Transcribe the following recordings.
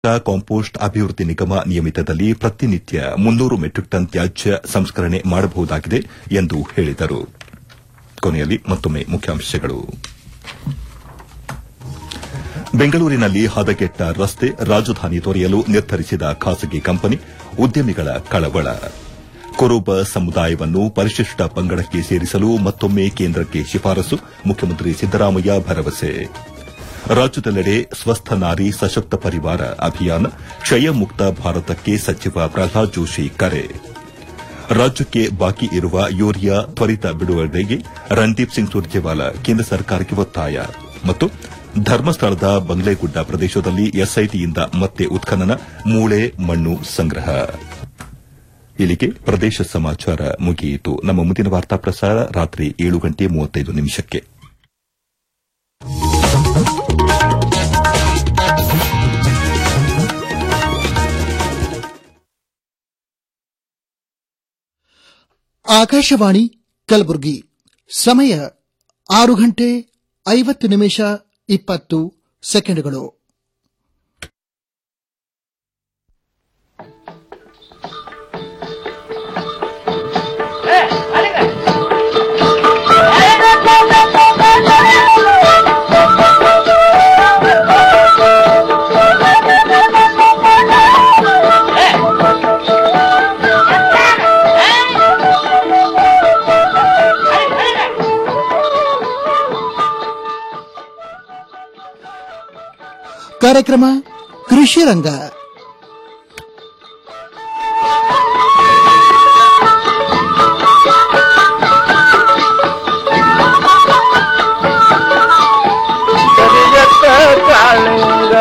Compost ಅಭಿವೃದ್ಧಿ ನಿಗಮ ನಿಯಮಿತದಲ್ಲಿ ಪ್ರತಿನಿತ್ಯ ಮುನ್ನೂರು ಮೆಟ್ರಿಕ್ ಟನ್ ತ್ಯಾಜ್ಯ ಸಂಸ್ಕರಣೆ ಮಾಡಬಹುದಾಗಿದೆ ಎಂದು ಹೇಳಿದರು ಕೊನೆಯಲ್ಲಿ ಮತ್ತೊಮ್ಮೆ ಮುಖ್ಯಾಂಶಗಳು ಬೆಂಗಳೂರಿನಲ್ಲಿ ಹದಗೆಟ್ಟ ರಸ್ತೆ ರಾಜಧಾನಿ ತೊರೆಯಲು ನಿರ್ಧರಿಸಿದ ಖಾಸಗಿ ಕಂಪನಿ ಉದ್ಯಮಿಗಳ ಕಳವಳ ಕುರುಬ ಸಮುದಾಯವನ್ನು ಪರಿಶಿಷ್ಟ ಪಂಗಡಕ್ಕೆ ಸೇರಿಸಲು ಮತ್ತೊಮ್ಮೆ ಕೇಂದ್ರಕ್ಕೆ ಶಿಫಾರಸು ಮುಖ್ಯಮಂತ್ರಿ ಸಿದ್ದರಾಮಯ್ಯ ಭರವಸೆ ರಾಜ್ಯದೆಲ್ಲೆಡೆ ಸ್ವಸ್ಥ ನಾರಿ ಸಶಕ್ತ ಪರಿವಾರ ಅಭಿಯಾನ ಕ್ಷಯ ಮುಕ್ತ ಭಾರತಕ್ಕೆ ಸಚಿವ ಪ್ರಹ್ಲಾದ್ ಜೋಶಿ ಕರೆ ರಾಜ್ಯಕ್ಕೆ ಬಾಕಿ ಇರುವ ಯೂರಿಯಾ ತ್ವರಿತ ಬಿಡುಗಡೆಗೆ ರಣದೀಪ್ ಸಿಂಗ್ ಸುರ್ಜೇವಾಲಾ ಕೇಂದ್ರ ಸರ್ಕಾರಕ್ಕೆ ಒತ್ತಾಯ ಮತ್ತು ಧರ್ಮಸ್ಥಳದ ಬಂಗ್ಲೆಗುಡ್ಡ ಪ್ರದೇಶದಲ್ಲಿ ಎಸ್ಐಟಿಯಿಂದ ಮತ್ತೆ ಉತ್ಖನನ ಮೂಳೆ ಮಣ್ಣು ಸಂಗ್ರಹ ಇಲ್ಲಿಗೆ ಪ್ರದೇಶ ಸಮಾಚಾರ ಮುಗಿಯಿತು ನಮ್ಮ ಮುಂದಿನ ವಾರ್ತಾ ಪ್ರಸಾರ ರಾತ್ರಿ ಏಳು ಗಂಟೆ ಮೂವತ್ತೈದು ನಿಮಿಷಕ್ಕೆ ಆಕಾಶವಾಣಿ ಕಲಬುರಗಿ ಸಮಯ ಆರು ಗಂಟೆ ಐವತ್ತು ನಿಮಿಷ ಇಪ್ಪತ್ತು ಸೆಕೆಂಡ್ಗಳು ಕಾರ್ಯಕ್ರಮ ಕೃಷಿ ರಂಗ ಕರಿಯತ್ತ ಕಾಳಿಂಗ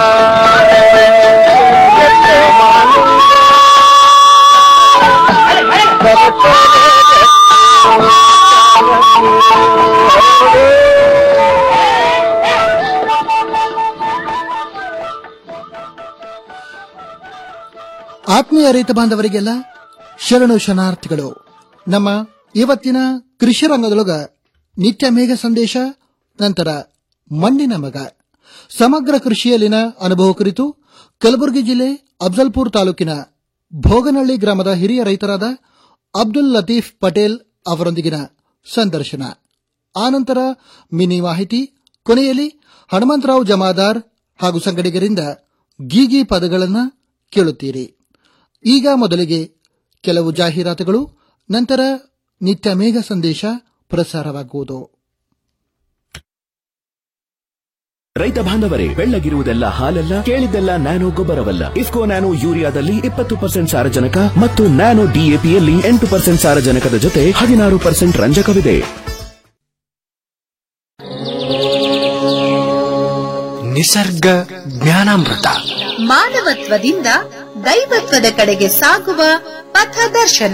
ಕರಿಯತ್ತ ಮಾಲಿಂಗ ಆತ್ಮೀಯ ರೈತ ಬಾಂಧವರಿಗೆಲ್ಲ ಶರಣು ಶರಣಾರ್ಥಿಗಳು ನಮ್ಮ ಇವತ್ತಿನ ಕೃಷಿ ರಂಗದೊಳಗ ನಿತ್ಯ ಮೇಘ ಸಂದೇಶ ನಂತರ ಮಣ್ಣಿನ ಮಗ ಸಮಗ್ರ ಕೃಷಿಯಲ್ಲಿನ ಅನುಭವ ಕುರಿತು ಕಲಬುರಗಿ ಜಿಲ್ಲೆ ಅಫ್ಜಲ್ಪುರ್ ತಾಲೂಕಿನ ಭೋಗನಹಳ್ಳಿ ಗ್ರಾಮದ ಹಿರಿಯ ರೈತರಾದ ಅಬ್ದುಲ್ ಲತೀಫ್ ಪಟೇಲ್ ಅವರೊಂದಿಗಿನ ಸಂದರ್ಶನ ಆನಂತರ ಮಿನಿ ಮಾಹಿತಿ ಕೊನೆಯಲ್ಲಿ ಹನುಮಂತರಾವ್ ಜಮಾದಾರ್ ಹಾಗೂ ಸಂಗಡಿಗರಿಂದ ಗೀಗಿ ಪದಗಳನ್ನು ಕೇಳುತ್ತೀರಿ ಈಗ ಮೊದಲಿಗೆ ಕೆಲವು ಜಾಹೀರಾತುಗಳು ನಂತರ ನಿತ್ಯ ಮೇಘ ಸಂದೇಶ ಪ್ರಸಾರವಾಗುವುದು ರೈತ ಬಾಂಧವರೇ ಬೆಳ್ಳಗಿರುವುದೆಲ್ಲ ಹಾಲಲ್ಲ ಕೇಳಿದ್ದೆಲ್ಲ ನ್ಯಾನೋ ಗೊಬ್ಬರವಲ್ಲ ಇಫ್ಕೋ ನ್ಯಾನೋ ಯೂರಿಯಾದಲ್ಲಿ ಇಪ್ಪತ್ತು ಪರ್ಸೆಂಟ್ ಸಾರಜನಕ ಮತ್ತು ನ್ಯಾನೋ ಡಿಎಪಿಯಲ್ಲಿ ಎಂಟು ಪರ್ಸೆಂಟ್ ಸಾರಜನಕದ ಜೊತೆ ಹದಿನಾರು ಪರ್ಸೆಂಟ್ ರಂಜಕವಿದೆ ನಿಸರ್ಗ ಜ್ಞಾನಾಮೃತ ಮಾನವತ್ವದಿಂದ ದೈವತ್ವದ ಕಡೆಗೆ ಸಾಗುವ ಪಥದರ್ಶನ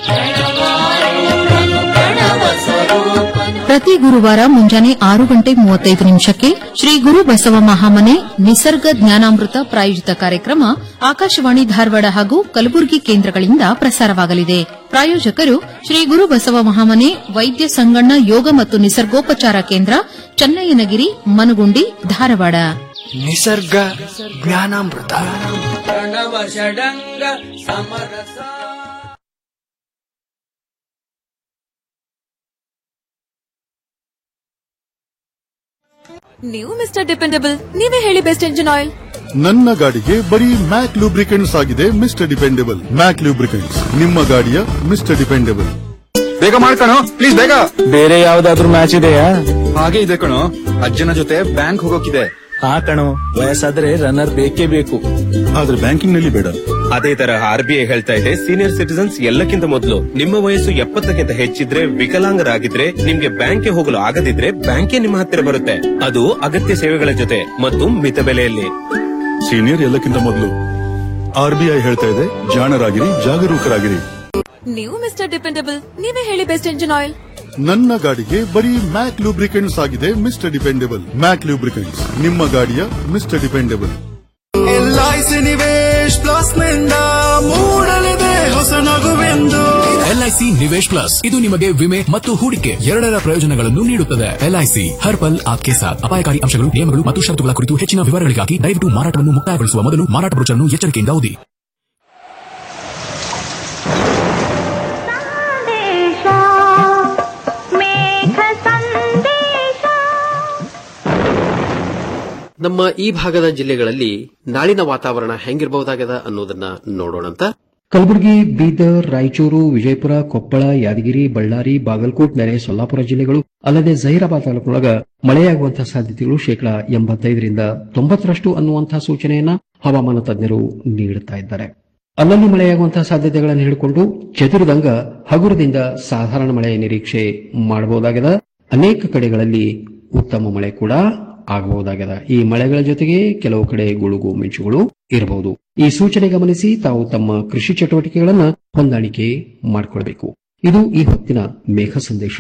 ಪ್ರತಿ ಗುರುವಾರ ಮುಂಜಾನೆ ಆರು ಗಂಟೆ ಮೂವತ್ತೈದು ನಿಮಿಷಕ್ಕೆ ಶ್ರೀ ಗುರು ಬಸವ ಮಹಾಮನೆ ನಿಸರ್ಗ ಜ್ಞಾನಾಮೃತ ಪ್ರಾಯೋಜಿತ ಕಾರ್ಯಕ್ರಮ ಆಕಾಶವಾಣಿ ಧಾರವಾಡ ಹಾಗೂ ಕಲಬುರಗಿ ಕೇಂದ್ರಗಳಿಂದ ಪ್ರಸಾರವಾಗಲಿದೆ ಪ್ರಾಯೋಜಕರು ಶ್ರೀ ಗುರು ಬಸವ ಮಹಾಮನೆ ವೈದ್ಯ ಸಂಗಣ್ಣ ಯೋಗ ಮತ್ತು ನಿಸರ್ಗೋಪಚಾರ ಕೇಂದ್ರ ಚನ್ನಯ್ಯನಗಿರಿ ಮನಗುಂಡಿ ಧಾರವಾಡ ನಿಸರ್ಗ ಜ್ಞಾನಾಮೃತ ನೀವು ಮಿಸ್ಟರ್ ಡಿಪೆಂಡಬಲ್ ನೀವೇ ಹೇಳಿ ಬೆಸ್ಟ್ ಎಂಜಿನ್ ಆಯಿಲ್ ನನ್ನ ಗಾಡಿಗೆ ಬರೀ ಮ್ಯಾಕ್ ಲೂಬ್ರಿಕೆಂಟ್ಸ್ ಆಗಿದೆ ಮಿಸ್ಟರ್ ಡಿಪೆಂಡೆಬಲ್ ಮ್ಯಾಕ್ ಲೂಬ್ರಿಕೆಂಟ್ಸ್ ನಿಮ್ಮ ಗಾಡಿಯ ಮಿಸ್ಟರ್ ಡಿಪೆಂಡೆಬಲ್ ಬೇಗ ಮಾಡ್ಕಣೋ ಪ್ಲೀಸ್ ಬೇಗ ಬೇರೆ ಯಾವ್ದಾದ್ರು ಮ್ಯಾಚ್ ಇದೆಯಾ ಹಾಗೆ ಇದೆ ಕಣೋ ಅಜ್ಜನ ಜೊತೆ ಬ್ಯಾಂಕ್ ಹೋಗೋಕಿದೆ ಹಾ ಕಣೋ ವಯಸ್ಸಾದ್ರೆ ರನ್ನರ್ ಬೇಕೇ ಬೇಕು ಆದ್ರೆ ಬ್ಯಾಂಕಿಂಗ್ ನಲ್ಲಿ ಬೇಡ ಅದೇ ತರ ಆರ್ ಬಿ ಐ ಹೇಳ್ತಾ ಇದೆ ಸೀನಿಯರ್ ಸಿಟಿಸನ್ಸ್ ಎಲ್ಲಕ್ಕಿಂತ ಮೊದಲು ನಿಮ್ಮ ವಯಸ್ಸು ಎಪ್ಪತ್ತಕ್ಕಿಂತ ಹೆಚ್ಚಿದ್ರೆ ವಿಕಲಾಂಗರಾಗಿದ್ರೆ ನಿಮ್ಗೆ ಬ್ಯಾಂಕ್ಗೆ ಹೋಗಲು ಆಗದಿದ್ರೆ ಬ್ಯಾಂಕೇ ನಿಮ್ಮ ಹತ್ತಿರ ಬರುತ್ತೆ ಅದು ಅಗತ್ಯ ಸೇವೆಗಳ ಜೊತೆ ಮತ್ತು ಮಿತ ಬೆಲೆಯಲ್ಲಿ ಸೀನಿಯರ್ ಎಲ್ಲಕ್ಕಿಂತ ಮೊದಲು ಆರ್ಬಿಐ ಹೇಳ್ತಾ ಇದೆ ಜಾಣರಾಗಿರಿ ಜಾಗರೂಕರಾಗಿರಿ ನೀವು ಮಿಸ್ಟರ್ ಡಿಪೆಂಡಬಲ್ ನೀವೇ ಹೇಳಿ ಬೆಸ್ಟ್ ಎಂಜಿನ್ ಆಯಿಲ್ ನನ್ನ ಗಾಡಿಗೆ ಬರೀ ಮ್ಯಾಕ್ ಲೂಬ್ರಿಕೆಂಟ್ಸ್ ಆಗಿದೆ ಮಿಸ್ಟರ್ ಡಿಪೆಂಡೆಬಲ್ ಮ್ಯಾಕ್ ಲೂಬ್ರಿಕೆಂಟ್ಸ್ ನಿಮ್ಮ ಗಾಡಿಯ mister dependable LIC Nivesh plus ನಿಂದ ಮೂಡಲಿದೆ ಹೊಸ ನಗುವೆಂದು ಎಲ್ಐಸಿ ಎಲ್ಐಸಿ ನಿವೇಶ್ ಪ್ಲಸ್ ಇದು ನಿಮಗೆ ವಿಮೆ ಮತ್ತು ಹೂಡಿಕೆ ಎರಡರ ಪ್ರಯೋಜನಗಳನ್ನು ನೀಡುತ್ತದೆ ಎಲ್ಐಸಿ ಹರ್ ಪಲ್ ಆಪ್ಕೆ ಸಾಥ್ ಅಪಾಯಕಾರಿ ಅಂಶಗಳು ನಿಯಮಗಳು ಮತ್ತು ಷರತ್ತುಗಳ ಕುರಿತು ಹೆಚ್ಚಿನ ವಿವರಗಳಿಗಾಗಿ ದಯವಿಟ್ಟು ಮಾರಾಟವನ್ನು ಮುಕ್ತಾಯಗೊಳಿಸುವ ಮೊದಲು ಮಾರಾಟ ಬ್ರೋಚರ್ನ್ನು ಎಚ್ಚರಿಕೆಯಿಂದ ಓದಿ ನಮ್ಮ ಈ ಭಾಗದ ಜಿಲ್ಲೆಗಳಲ್ಲಿ ನಾಳಿನ ವಾತಾವರಣ ಹೆಂಗಿರಬಹುದಾಗದ ಅನ್ನೋದನ್ನ ನೋಡೋಣಂತ ಕಲಬುರಗಿ ಬೀದರ್ ರಾಯಚೂರು ವಿಜಯಪುರ ಕೊಪ್ಪಳ ಯಾದಗಿರಿ ಬಳ್ಳಾರಿ ಬಾಗಲಕೋಟ್ ನೆರೆ ಸೊಲ್ಲಾಪುರ ಜಿಲ್ಲೆಗಳು ಅಲ್ಲದೆ ಜಹೀರಾಬಾದ್ ತಾಲೂಕಿನೊಳಗ ಮಳೆಯಾಗುವಂತಹ ಸಾಧ್ಯತೆಗಳು ಶೇಕಡಾ ಎಂಬತ್ತೈದರಿಂದ ತೊಂಬತ್ತರಷ್ಟು ಅನ್ನುವಂತಹ ಸೂಚನೆಯನ್ನ ಹವಾಮಾನ ತಜ್ಞರು ನೀಡುತ್ತಾ ಇದ್ದಾರೆ ಅಲ್ಲಲ್ಲಿ ಮಳೆಯಾಗುವಂತಹ ಸಾಧ್ಯತೆಗಳನ್ನು ಹಿಡಿಕೊಂಡು ಚದುರಿದಂಗ ಹಗುರದಿಂದ ಸಾಧಾರಣ ಮಳೆ ನಿರೀಕ್ಷೆ ಮಾಡಬಹುದಾಗಿದೆ ಅನೇಕ ಕಡೆಗಳಲ್ಲಿ ಉತ್ತಮ ಮಳೆ ಕೂಡ ಆಗಬಹುದಾಗಿದೆ ಈ ಮಳೆಗಳ ಜೊತೆಗೆ ಕೆಲವು ಕಡೆ ಗುಡುಗು ಮಿಂಚುಗಳು ಇರಬಹುದು ಈ ಸೂಚನೆ ಗಮನಿಸಿ ತಾವು ತಮ್ಮ ಕೃಷಿ ಚಟುವಟಿಕೆಗಳನ್ನ ಹೊಂದಾಣಿಕೆ ಮಾಡಿಕೊಳ್ಬೇಕು ಇದು ಈ ಹೊತ್ತಿನ ಮೇಘ ಸಂದೇಶ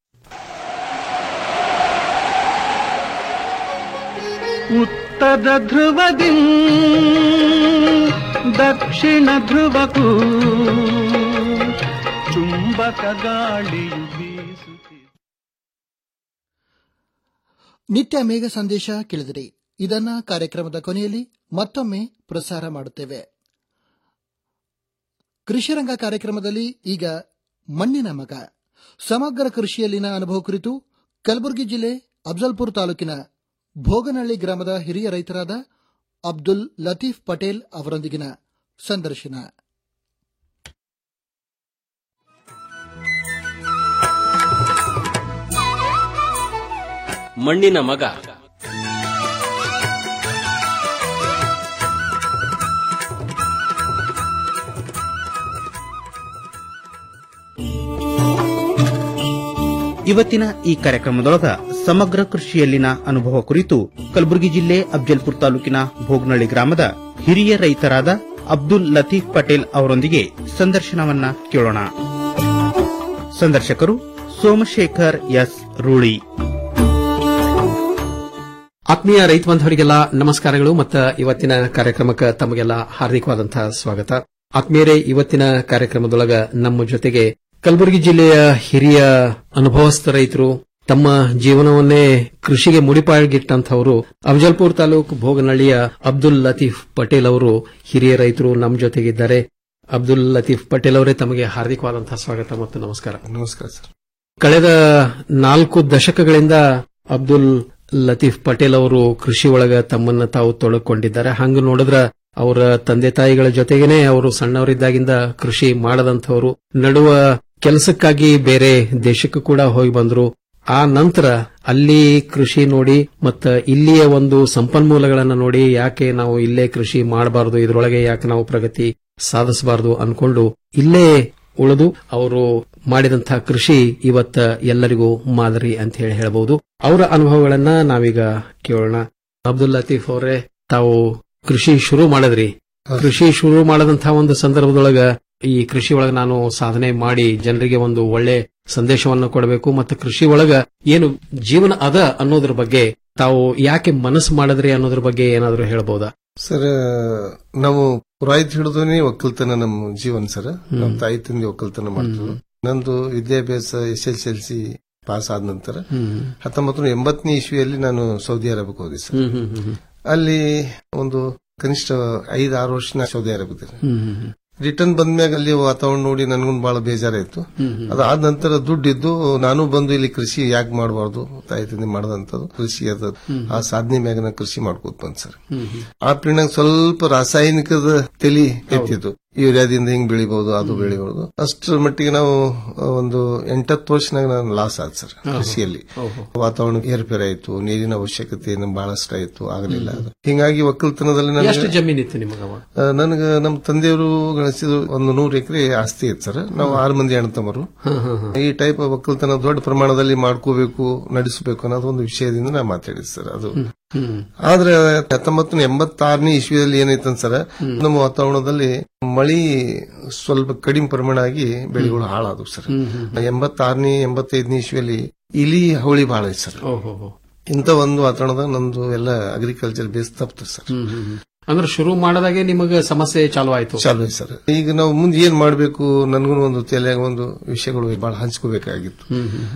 ಉತ್ತರ ಧ್ರುವದಿ ದಕ್ಷಿಣ ಧ್ರುವಕ್ಕೂ ಚುಂಬಕ ಗಾಳಿಯು ಬೀಸುತ್ತಿದೆ ನಿತ್ಯ ಮೇಘ ಸಂದೇಶ ಕೇಳಿದಿರಿ ಇದನ್ನ ಕಾರ್ಯಕ್ರಮದ ಕೊನೆಯಲ್ಲಿ ಮತ್ತೊಮ್ಮೆ ಪ್ರಸಾರ ಮಾಡುತ್ತೇವೆ ಕೃಷಿರಂಗ ಕಾರ್ಯಕ್ರಮದಲ್ಲಿ ಈಗ ಮಣ್ಣಿನ ಮಗ ಸಮಗ್ರ ಕೃಷಿಯಲ್ಲಿನ ಅನುಭವ ಕುರಿತು ಕಲಬುರಗಿ ಜಿಲ್ಲೆ ಅಫ್ಜಲ್ಪುರ ತಾಲೂಕಿನ ಭೋಗನಹಳ್ಳಿ ಗ್ರಾಮದ ಹಿರಿಯ ರೈತರಾದ ಅಬ್ದುಲ್ ಲತೀಫ್ ಪಟೇಲ್ ಅವರೊಂದಿಗಿನ ಸಂದರ್ಶನ ಮಣ್ಣಿನ ಮಗ ಇವತ್ತಿನ ಈ ಕಾರ್ಯಕ್ರಮದೊಳಗ ಸಮಗ್ರ ಕೃಷಿಯಲ್ಲಿನ ಅನುಭವ ಕುರಿತು ಕಲಬುರಗಿ ಜಿಲ್ಲೆ ಅಫ್ಜಲ್ಪುರ ತಾಲೂಕಿನ ಭೋಗನಹಳ್ಳಿ ಗ್ರಾಮದ ಹಿರಿಯ ರೈತರಾದ ಅಬ್ದುಲ್ ಲತೀಫ್ ಪಟೇಲ್ ಅವರೊಂದಿಗೆ ಸಂದರ್ಶನವನ್ನ ಕೇಳೋಣ ಸಂದರ್ಶಕರು ಸೋಮಶೇಖರ್ ಎಸ್ ರೂಳಿ ಆತ್ಮೀಯ ರೈತ ಬಾಂಧವರಿಗೆಲ್ಲ ನಮಸ್ಕಾರಗಳು ಮತ್ತು ಇವತ್ತಿನ ಕಾರ್ಯಕ್ರಮಕ್ಕೆ ತಮಗೆಲ್ಲ ಹಾರ್ದಿಕವಾದಂತಹ ಸ್ವಾಗತ ಆತ್ಮೀಯರೇ ಇವತ್ತಿನ ಕಾರ್ಯಕ್ರಮದೊಳಗ ನಮ್ಮ ಜೊತೆಗೆ ಕಲಬುರಗಿ ಜಿಲ್ಲೆಯ ಹಿರಿಯ ಅನುಭವಸ್ಥ ರೈತರು ತಮ್ಮ ಜೀವನವನ್ನೇ ಕೃಷಿಗೆ ಮುಡಿಪಾಗಿಟ್ಟಂತವರು ಅಫಜಲ್ಪುರ್ ತಾಲೂಕು ಭೋಗನಹಳ್ಳಿಯ ಅಬ್ದುಲ್ ಲತೀಫ್ ಪಟೇಲ್ ಅವರು ಹಿರಿಯ ರೈತರು ನಮ್ಮ ಜೊತೆಗಿದ್ದಾರೆ ಅಬ್ದುಲ್ ಲತೀಫ್ ಪಟೇಲ್ ಅವರೇ ತಮಗೆ ಹಾರ್ದಿಕವಾದಂತಹ ಸ್ವಾಗತ ಮತ್ತು ನಮಸ್ಕಾರ ನಮಸ್ಕಾರ ಸರ್ ಕಳೆದ ನಾಲ್ಕು ದಶಕಗಳಿಂದ ಅಬ್ದುಲ್ ಲತೀಫ್ ಪಟೇಲ್ ಅವರು ಕೃಷಿ ಒಳಗ ತಮ್ಮನ್ನ ತಾವು ತೊಡಕೊಂಡಿದ್ದಾರೆ ಹಂಗ ನೋಡಿದ್ರ ಅವರ ತಂದೆ ತಾಯಿಗಳ ಜೊತೆಗೇನೆ ಅವರು ಸಣ್ಣವರಿದ್ದಾಗಿಂದ ಕೃಷಿ ಮಾಡದಂಥವರು ನಡುವ ಕೆಲಸಕ್ಕಾಗಿ ಬೇರೆ ದೇಶಕ್ಕೂ ಕೂಡ ಹೋಗಿ ಬಂದ್ರು ಆ ನಂತರ ಅಲ್ಲಿ ಕೃಷಿ ನೋಡಿ ಮತ್ತ ಇಲ್ಲಿಯ ಒಂದು ಸಂಪನ್ಮೂಲಗಳನ್ನ ನೋಡಿ ಯಾಕೆ ನಾವು ಇಲ್ಲೇ ಕೃಷಿ ಮಾಡಬಾರದು ಇದರೊಳಗೆ ಯಾಕೆ ನಾವು ಪ್ರಗತಿ ಸಾಧಿಸಬಾರದು ಅನ್ಕೊಂಡು ಇಲ್ಲೇ ಉಳಿದು ಅವರು ಮಾಡಿದಂತಹ ಕೃಷಿ ಇವತ್ತ ಎಲ್ಲರಿಗೂ ಮಾದರಿ ಅಂತ ಹೇಳಿ ಹೇಳಬಹುದು ಅವರ ಅನುಭವಗಳನ್ನ ನಾವೀಗ ಕೇಳೋಣ ಅಬ್ದುಲ್ ಲತೀಫ್ ಅವರೇ ತಾವು ಕೃಷಿ ಶುರು ಮಾಡಿದ್ರಿ ಕೃಷಿ ಶುರು ಮಾಡದಂತಹ ಒಂದು ಸಂದರ್ಭದೊಳಗ ಈ ಕೃಷಿ ಒಳಗ ನಾನು ಸಾಧನೆ ಮಾಡಿ ಜನರಿಗೆ ಒಂದು ಒಳ್ಳೆ ಸಂದೇಶವನ್ನು ಕೊಡಬೇಕು ಮತ್ತು ಕೃಷಿ ಒಳಗ ಏನು ಜೀವನ ಅದ ಅನ್ನೋದ್ರ ಬಗ್ಗೆ ತಾವು ಯಾಕೆ ಮನಸ್ಸು ಮಾಡಿದ್ರಿ ಅನ್ನೋದ್ರ ಬಗ್ಗೆ ಏನಾದರೂ ಹೇಳಬಹುದಾ ಸರ್ ನಾವು ಪುರಾಯಿತ್ ಹಿಡಿದೋನೆ ಒಕ್ಕಲ್ತನ ನಮ್ಮ ಜೀವನ ಸರ್ ನಮ್ಮ ತಾಯಿ ತಂದೆ ಒಕ್ಕಲ್ತನ ಮಾಡ್ತಿದ್ರು ನಂದು ವಿದ್ಯಾಭ್ಯಾಸ S L C L C pass ಆದ ನಂತರ ಹತ್ತೊಂಬತ್ತು ನೂರ ಎಂಬತ್ತನೇ ಇಸ್ವಿಯಲ್ಲಿ ನಾನು ಸೌದಿ ಅರೇಬಿಯಾಕ್ಕೆ ಹೋದೆ ಸರ್ ಅಲ್ಲಿ ಒಂದು ಕನಿಷ್ಠ ಐದು ಆರು ವರ್ಷ ನಾ ಸೌದಿ ಅರೇಬಿಯಾದಲ್ಲಿ ರಿಟರ್ನ್ ಬಂದ್ಮ್ಯಾಗ ಅಲ್ಲಿ ವಾತಾವರಣ ನೋಡಿ ನನ್ಗೊಂದು ಬಹಳ ಬೇಜಾರಾಯ್ತು ಅದಾದ ನಂತರ ದುಡ್ಡಿದ್ದು ನಾನು ಬಂದು ಇಲ್ಲಿ ಕೃಷಿ ಯಾಕೆ ಮಾಡಬಾರ್ದು ತಾಯಿ ತಂದೆ ಮಾಡದಂತದ್ದು ಕೃಷಿ ಅದ ಆ ಸಾಧನೆ ಮ್ಯಾಗ ನಾನು ಕೃಷಿ ಮಾಡ್ಕೋತ ಬಂದ್ ಸರ್ ಆ ಪಿರಿಯಡ್ ಸ್ವಲ್ಪ ರಾಸಾಯನಿಕದ ತಲಿ ಎತ್ತಿತ್ತು ಯೂರಿಯಾದಿಂದ ಹಿಂಗ್ ಬೆಳಿಬಹುದು ಅದು ಬೆಳಿಬಹುದು ಅಷ್ಟರ ಮಟ್ಟಿಗೆ ನಾವು ಒಂದು ಎಂಟತ್ತು ವರ್ಷನಾಗ ನಾನು ಲಾಸ್ ಆದ್ ಸರ್ ಕೃಷಿಯಲ್ಲಿ ವಾತಾವರಣ ಏರ್ಪೇರ್ ಆಯ್ತು ನೀರಿನ ಅವಶ್ಯಕತೆ ನಮ್ಗೆ ಬಹಳಷ್ಟು ಆಯ್ತು ಆಗಲಿಲ್ಲ ಅದು ಹಿಂಗಾಗಿ ಒಕ್ಕಲ್ತನದಲ್ಲಿ ಎಷ್ಟು ನನಗೆ ಜಮೀನಿತ್ತು ನಿಮಗವ ಆ, ನನಗ ನಮ್ಮ ತಂದೆಯವರು ಗಳಿಸಿದ ಒಂದು ನೂರು ಎಕರೆ ಆಸ್ತಿ ಇತ್ತು ಸರ್ ನಾವು ಆರು ಮಂದಿ ಅಣ್ಣತಮ್ಮರು ಈ ಟೈಪ್ ಒಕ್ಕಲ್ತನ ದೊಡ್ಡ ಪ್ರಮಾಣದಲ್ಲಿ ಮಾಡ್ಕೋಬೇಕು ನಡೆಸಬೇಕು ಅನ್ನೋದು ಒಂದು ವಿಷಯದಿಂದ ನಾ ಮಾತಾಡಿದ್ ಸರ್ ಅದು ಆದ್ರೆ ಹತ್ತೊಂಬತ್ತು ಎಂಬತ್ತಾರನೇ ಇಸ್ವಿಯಲ್ಲಿ ಏನೈತಂತ ಸರ್ ನಮ್ಮ ವಾತಾವರಣದಲ್ಲಿ ಮಳಿ ಸ್ವಲ್ಪ ಕಡಿಮೆ ಪ್ರಮಾಣ ಆಗಿ ಬೆಳೆಗಳು ಹಾಳಾದವು ಸರ್ ಎಂಬತ್ತಾರನೇ ಎಂಬತ್ತೈದನೇ ಇಸ್ವಿಯಲ್ಲಿ ಇಲಿ ಹವಳಿ ಬಹಳ ಐತೆ ಸರ್ ಇಂಥ ಒಂದು ವಾತಾವರಣದಾಗ ನಮ್ದು ಎಲ್ಲ ಅಗ್ರಿಕಲ್ಚರ್ ಬೇಸ್ ತಪ್ತು ಸರ್ ಅಂದ್ರೆ ಶುರು ಮಾಡದಾಗೆ ನಿಮಗೆ ಸಮಸ್ಯೆ ಚಾಲು ಆಯ್ತು ಚಾಲು ಐತೆ ಸರ್ ಈಗ ನಾವು ಮುಂದೆ ಏನ್ ಮಾಡ್ಬೇಕು ನನ್ಗೂ ಒಂದು ತಲೆಯಾಗ ಒಂದು ವಿಷಯಗಳು ಬಹಳ ಹಂಚ್ಕೋಬೇಕಾಗಿತ್ತು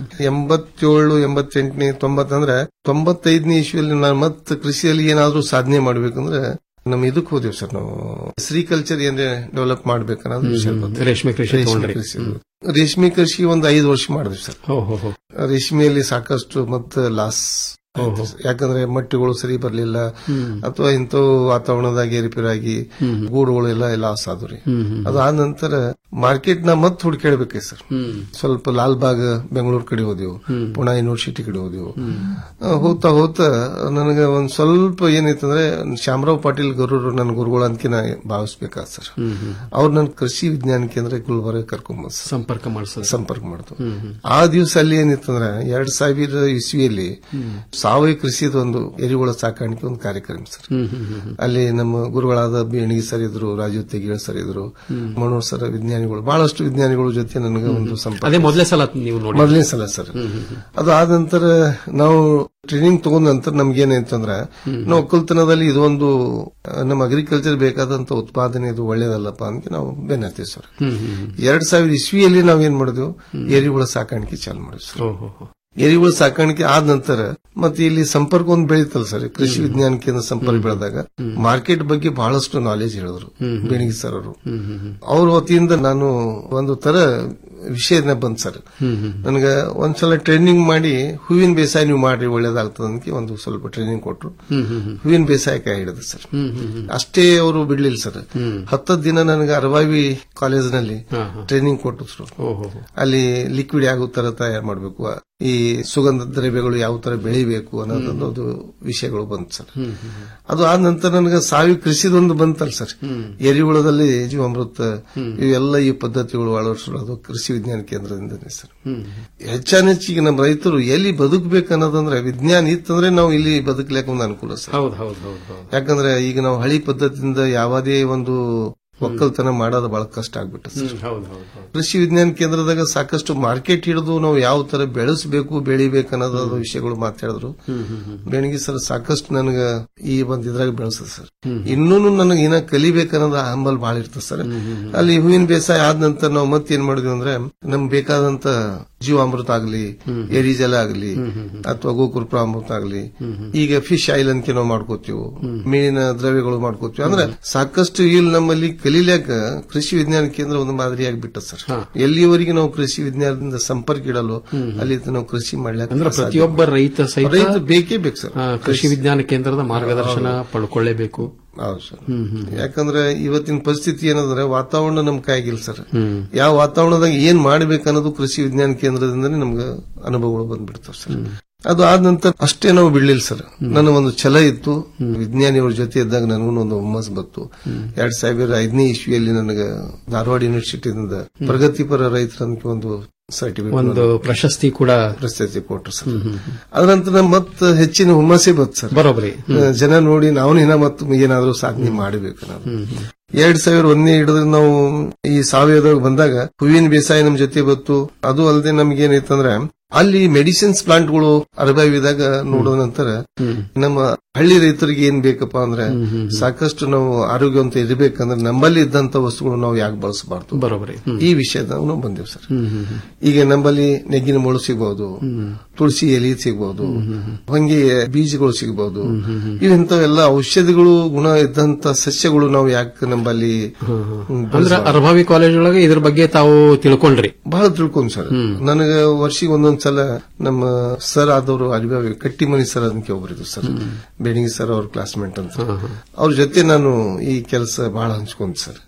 ಎಂಬತ್ತೇಳು ಎಂಬತ್ತೆಂಟನೇ ತೊಂಬತ್ ಅಂದ್ರೆ ತೊಂಬತ್ತೈದನೇ ಇಶ್ವಿಯಲ್ಲಿ ನಾನು ಮತ್ತೆ ಕೃಷಿಯಲ್ಲಿ ಏನಾದ್ರೂ ಸಾಧನೆ ಮಾಡ್ಬೇಕಂದ್ರೆ ನಮ್ ಇದಕ್ಕೆ ಹೋದೇವ್ ಸರ್ ನಾವು ಶ್ರೀಕಲ್ಚರ್ ಏನ್ ಡೆವಲಪ್ ಮಾಡ್ಬೇಕನ್ನೋದು ವಿಷಯ ಬಂತು. ರೇಷ್ಮೆ ಕೃಷಿ ರೇಷ್ಮೆ ತಗೊಂಡ್ರಿ. ಕೃಷಿ. ರೇಷ್ಮೆ ಕೃಷಿ ಒಂದು ಐದು ವರ್ಷ ಮಾಡಿದ್ವಿ ಸರ್ ಹೋ, ಹೋ, ಹೋ. ರೇಷ್ಮೆಯಲ್ಲಿ ಸಾಕಷ್ಟು ಮತ್ತೆ ಲಾಸ್ ಆಯ್ತು. ಯಾಕಂದ್ರೆ ಮಟ್ಟಿಗಳು ಸರಿ ಬರ್ಲಿಲ್ಲ ಅಥವಾ ಇಂಥವು ವಾತಾವರಣದಾಗ ಏರಿಪೇರಾಗಿ ಗೂಡುಗಳು ಎಲ್ಲ ಲಾಸ್ ಆದ್ವು ರೀ ಅದಾದ ನಂತರ ಮಾರ್ಕೆಟ್ ನ ಮತ್ತೆ ಹುಡುಕಾಡ್ಬೇಕೈ ಸರ್ ಸ್ವಲ್ಪ ಲಾಲ್ಬಾಗ್ ಬೆಂಗಳೂರು ಕಡೆ ಹೋದೆವು ಪುಣಾ ಯೂನಿವರ್ಸಿಟಿ ಕಡೆ ಹೋದೆವು ಆ, ಹೋಗ್ತಾ ಹೋಗ್ತಾ ನನಗೆ ಒಂದ್ ಸ್ವಲ್ಪ ಏನೈತಂದ್ರೆ ಶಾಮರಾವ್ ಪಾಟೀಲ್ ಗರೂರು ನನ್ನ ಗುರುಗಳು ಅಂತ ನಾ ಭಾವಿಸ್ಬೇಕಾದ ಸರ್ ಅವ್ರು ನನ್ನ ಕೃಷಿ ವಿಜ್ಞಾನ ಕೇಂದ್ರ ಗುಲ್ಬರ್ಗ ಕರ್ಕೊಂಡ್ ಸಂಪರ್ಕ ಮಾಡಿಸೋದು ಸಂಪರ್ಕ ಮಾಡ್ತು ಆ ದಿವಸ ಅಲ್ಲಿ ಏನಿತ್ತಂದ್ರೆ ಎರಡ್ ಸಾವಿರ ಇಸ್ವಿಯಲ್ಲಿ ಸಾವಯವ ಕೃಷಿದ ಒಂದು ಎರಿಹುಳ ಸಾಕಾಣಿಕೆ ಒಂದು ಕಾರ್ಯಕ್ರಮ ಸರ್ ಅಲ್ಲಿ ನಮ್ಮ ಗುರುಗಳಾದ ಬೇಣಿಗೆ ಸರ್ ಇದ್ರು ರಾಜೀವ್ ತೆಗಿಳ್ ಸರ್ ಇದ್ರು ಮನೋಹರ್ ಸರ್ ವಿಜ್ಞಾನಿಗಳು ಬಹಳಷ್ಟು ವಿಜ್ಞಾನಿಗಳ ಜೊತೆ ನನಗೆ ಒಂದು ಸಂಪರ್ಕ ಅದೇ ಮೊದಲೇ ಸಲ ನೀವು ನೋಡಿ ಮೊದಲನೇ ಸಲ ಸರ್ ಅದು ಆದ ನಂತರ ನಾವು ಟ್ರೈನಿಂಗ್ ತಗೊಂಡ ನಂತರ ನಮ್ಗೆ ಏನಾಯ್ತಂದ್ರ ನಾವು ಒಕ್ಕಲ್ತನದಲ್ಲಿ ಇದೊಂದು ಆ, ನಮ್ಮ ಅಗ್ರಿಕಲ್ಚರ್ ಬೇಕಾದಂತ ಉತ್ಪಾದನೆ ಇದು ಒಳ್ಳೇದಲ್ಲಪ್ಪ ಅಂತ ನಾವು ಬೆನ್ನತ್ತೀವಿ ಸರ್ ಎರಡ್ ಸಾವಿರ ಇಸ್ವಿಯಲ್ಲಿ ನಾವ್ ಏನ್ ಮಾಡಿದ್ವು ಎರಿಹುಳ ಸಾಕಾಣಿಕೆ ಚಾಲು ಮಾಡಿದ್ವಿ ಸರ್ ಎರಿಹುಳ ಸಾಕಾಣಿಕೆ ಆದ ನಂತರ ಮತ್ತೆ ಇಲ್ಲಿ ಸಂಪರ್ಕ ಒಂದು ಬೆಳೀತಲ್ಲ ಸರ್ ಕೃಷಿ ವಿಜ್ಞಾನ ಕೇಂದ್ರ ಸಂಪರ್ಕ ಬೆಳೆದಾಗ ಮಾರ್ಕೆಟ್ ಬಗ್ಗೆ ಬಹಳಷ್ಟು ನಾಲೆಜ್ ಹೇಳಿದ್ರು ಬೇಣಿಗೆ ಸರ್ ಅವರು ಅವ್ರ ವತಿಯಿಂದ ನಾನು ಒಂದು ತರ ವಿಷಯನ ಬಂದ್ ಸರ್ ನನಗೆ ಒಂದ್ಸಲ ಟ್ರೈನಿಂಗ್ ಮಾಡಿ ಹೂವಿನ ಬೇಸಾಯ ನೀವು ಮಾಡ್ರಿ ಒಳ್ಳೇದಾಗ್ತದ ಅಂತ ಒಂದು ಸ್ವಲ್ಪ ಟ್ರೈನಿಂಗ್ ಕೊಟ್ರು ಹೂವಿನ ಬೇಸಾಯ ಕೈ ಹಿಡಿದು ಸರ್ ಅಷ್ಟೇ ಅವರು ಬಿಡ್ಲಿಲ್ಲ ಸರ್ ಹತ್ತತ್ತು ದಿನ ನನಗೆ ಅರವಾವಿ ಕಾಲೇಜ್ನಲ್ಲಿ ಟ್ರೈನಿಂಗ್ ಕೊಟ್ಟಿದ್ರು ಅಲ್ಲಿ ಲಿಕ್ವಿಡ್ ಯಾವ ತರ ತಯಾರು ಮಾಡಬೇಕು ಈ ಸುಗಂಧ ದ್ರವ್ಯಗಳು ಯಾವ ತರ ಬೆಳಿಬೇಕು ಅನ್ನೋದೊಂದು ವಿಷಯಗಳು ಬಂತು ಸರ್ ಅದು ಆದ ನಂತರ ನನಗೆ ಸಾವಿ ಕೃಷಿದೊಂದು ಬಂತಲ್ಲ ಸರ್ ಎರಿಹುಳದಲ್ಲಿ ಜೀವಾಮೃತ ಇವೆಲ್ಲ ಈ ಪದ್ಧತಿಗಳು ಅಳವಡಿಸೋದು ಕೃಷಿ ವಿಜ್ಞಾನ ಕೇಂದ್ರದಿಂದನೇ ಸರ್ ಹೆಚ್ಚಾನೆಚ್ಚಿಗೆ ನಮ್ಮ ರೈತರು ಎಲ್ಲಿ ಬದುಕಬೇಕು ಅನ್ನೋದಂದ್ರೆ ವಿಜ್ಞಾನ ಇತ್ತಂದ್ರೆ ನಾವು ಇಲ್ಲಿ ಬದುಕಲಿಕ್ಕೆ ಒಂದು ಅನುಕೂಲ ಸರ್ ಹೌದು ಹೌದು ಹೌದು ಹೌದು ಯಾಕಂದ್ರೆ ಈಗ ನಾವು ಹಳಿ ಪದ್ಧತಿಯಿಂದ ಯಾವುದೇ ಒಂದು ಒಕ್ಕಲ್ತನ ಮಾಡೋದು ಬಹಳ ಕಷ್ಟ ಆಗ್ಬಿಟ್ಟು ಸರ್ ಹೌದು ಹೌದು ಹೌದು ಕೃಷಿ ವಿಜ್ಞಾನ ಕೇಂದ್ರದಾಗ ಸಾಕಷ್ಟು ಮಾರ್ಕೆಟ್ ಹಿಡಿದು ನಾವು ಯಾವ ತರ ಬೆಳೆಸಬೇಕು ಬೆಳಿಬೇಕು ಅನ್ನೋದು ವಿಷಯಗಳು ಮಾತಾಡಿದ್ರು ಬೆಣಗಿ ಸರ್ ಸಾಕಷ್ಟು ನನಗ ಈ ಒಂದ್ ಇದ್ರಾಗ ಬೆಳೆಸ್ತದೆ ಸರ್ ಇನ್ನೂ ನನಗೆ ಏನ ಕಲಿಬೇಕನ್ನೋದು ಹಂಬಲ್ ಬಹಳ ಇರ್ತದೆ ಸರ್ ಅಲ್ಲಿ ಹೂವಿನ ಬೇಸಾಯ ಆದ ನಂತರ ನಾವು ಮತ್ತೆ ಏನ್ ಮಾಡಿದ್ವಿ ಅಂದ್ರೆ ನಮ್ಗೆ ಬೇಕಾದಂತ ಜೀವಾಮೃತ ಆಗ್ಲಿ ಎರಿಜಲ ಆಗ್ಲಿ ಅಥವಾ ಗೋಕೃಪ ಅಮೃತ ಆಗ್ಲಿ ಈಗ ಫಿಶ್ ಆಯಿಲ್ ಅಂತ ನಾವು ಮಾಡ್ಕೋತೀವಿ ಮೀನಿನ ದ್ರವ್ಯಗಳು ಮಾಡ್ಕೋತೀವಿ ಅಂದ್ರೆ ಸಾಕಷ್ಟು ಇಲ್ಲಿ ನಮ್ಮಲ್ಲಿ ಕಲೀಲಾಕ ಕೃಷಿ ವಿಜ್ಞಾನ ಕೇಂದ್ರ ಒಂದು ಮಾದರಿಯಾಗಿ ಬಿಟ್ಟ ಸರ್ ಎಲ್ಲಿವರೆಗೆ ನಾವು ಕೃಷಿ ವಿಜ್ಞಾನದಿಂದ ಸಂಪರ್ಕ ಇಡಲು ಅಲ್ಲಿ ನಾವು ಕೃಷಿ ಮಾಡ್ಲಿಕ್ಕೆ ಅಂದ್ರೆ ಸಾಧ್ಯ. ಪ್ರತಿಯೊಬ್ಬ ರೈತ ಸಹಿತ ರೈತ ಬೇಕೇ ಬೇಕು ಸರ್ ಆ, ಕೃಷಿ ವಿಜ್ಞಾನ ಕೇಂದ್ರದ ಮಾರ್ಗದರ್ಶನ ಪಡ್ಕೊಳ್ಳೇಬೇಕು ಹೌದು ಸರ್ ಯಾಕಂದ್ರೆ ಇವತ್ತಿನ ಪರಿಸ್ಥಿತಿ ಏನಂದ್ರೆ ವಾತಾವರಣ ನಮ್ ಕೈಗಿಲ್ಲ ಸರ್ ಯಾವ ವಾತಾವರಣದಾಗ ಏನ್ ಮಾಡ್ಬೇಕನ್ನೋದು ಕೃಷಿ ವಿಜ್ಞಾನ ಕೇಂದ್ರದಿಂದನೇ ನಮ್ಗೆ ಅನುಭವಗಳು ಬಂದ್ಬಿಡ್ತಾವ ಸರ್ ಅದು ಆದ ನಂತರ ಅಷ್ಟೇ ನಾವು ಬಿಡ್ಲಿಲ್ಲ ಸರ್ ನನ್ನ ಒಂದು ಛಲ ಇತ್ತು ವಿಜ್ಞಾನಿಯವ್ರ ಜೊತೆ ಇದ್ದಾಗ ನನಗೂ ಒಂದು ಹುಮ್ಮಸ್ ಬಂತು ಎರಡ್ ಸಾವಿರ ಐದನೇ ಇಸ್ವಿಯಲ್ಲಿ ನನಗೆ ಧಾರವಾಡ ಯೂನಿವರ್ಸಿಟಿಯಿಂದ ಪ್ರಗತಿಪರ ರೈತರ ಒಂದು ಸರ್ಟಿಫಿಕೇಟ್ ಒಂದು ಪ್ರಶಸ್ತಿ ಕೂಡ ಪ್ರಶಸ್ತಿ ಕೊಟ್ರು ಸರ್ ಅದ ನಂತರ ಮತ್ತೆ ಹೆಚ್ಚಿನ ಹುಮ್ಮಸ್ಸೇ ಬಂತು ಸರ್ ಬರೋಬ್ಬರಿ ಆ, ಜನ ನೋಡಿ ನಾವು ಇನ್ನ ಮತ್ತೆ ಏನಾದ್ರೂ ಸಾಧನೆ ಮಾಡಬೇಕು ಅನ್ನೋದು ಎರಡ್ ಸಾವಿರ ಒಂದನೇ ಹಿಡಿದ್ರೆ ನಾವು ಈ ಸಾವಯವದಾಗ ಬಂದಾಗ ಹೂವಿನ ಬೇಸಾಯ ನಮ್ ಜೊತೆ ಬತ್ತು ಅದು ಅಲ್ಲದೆ ನಮ್ಗೆ ಏನೈತಂದ್ರೆ ಅಲ್ಲಿ ಮೆಡಿಸಿನ್ಸ್ ಪ್ಲಾಂಟ್ಗಳು ಅರಬಾವಿದಾಗ ನೋಡೋ ನಂತರ ನಮ್ಮ ಹಳ್ಳಿ ರೈತರಿಗೆ ಏನ್ ಬೇಕಪ್ಪ ಅಂದ್ರೆ ಸಾಕಷ್ಟು ನಾವು ಆರೋಗ್ಯವಂತ ಇರಬೇಕಂದ್ರೆ ನಮ್ಮಲ್ಲಿ ಇದ್ದಂತ ವಸ್ತುಗಳು ನಾವು ಯಾಕೆ ಬಳಸಬಾರ್ದು ಬರೋಬ್ಬರಿ ಈ ವಿಷಯದಾಗ ನಾವು ಬಂದೇವ್ ಸರ್ ಈಗ ನಮ್ಮಲ್ಲಿ ನೆಗ್ಗಿನ ಮುಳು ಸಿಗಬಹುದು ತುಳಸಿ ಎಲೆ ಸಿಗಬಹುದು ಹೊಂಗೆ ಬೀಜಗಳು ಸಿಗಬಹುದು ಇವಂತವೆಲ್ಲ ಔಷಧಿಗಳು ಗುಣ ಇದ್ದಂತ ಸಸ್ಯಗಳು ನಾವು ಯಾಕೆ ನಮ್ಮಲ್ಲಿ ಹ್ಮ್, ಅಂದ್ರೆ ಅರ್ಭಾವಿ ಕಾಲೇಜ್ ಒಳಗೆ ಇದ್ರ ಬಗ್ಗೆ ತಾವು ತಿಳ್ಕೊಂಡ್ರಿ ಬಹಳ ತಿಳ್ಕೊಂಡ್ ಸರ್ ನನಗ ವರ್ಷಿಗೆ ಒಂದೊಂದ್ ಸಲ ನಮ್ಮ ಸರ್ ಆದವರು ಅರಿಬಾವಿ ಕಟ್ಟಿಮನಿ ಸರ್ ಅಂತ ಒಬ್ಬರಿದ್ರು ಸರ್ ಬೇಣಿಗೆ ಸರ್ ಅವ್ರ ಕ್ಲಾಸ್ಮೇಟ್ ಅಂತ ಅವ್ರ ಜೊತೆ ನಾನು ಈ ಕೆಲಸ ಬಹಳ ಹಂಚ್ಕೊಂಡ್ ಸರ್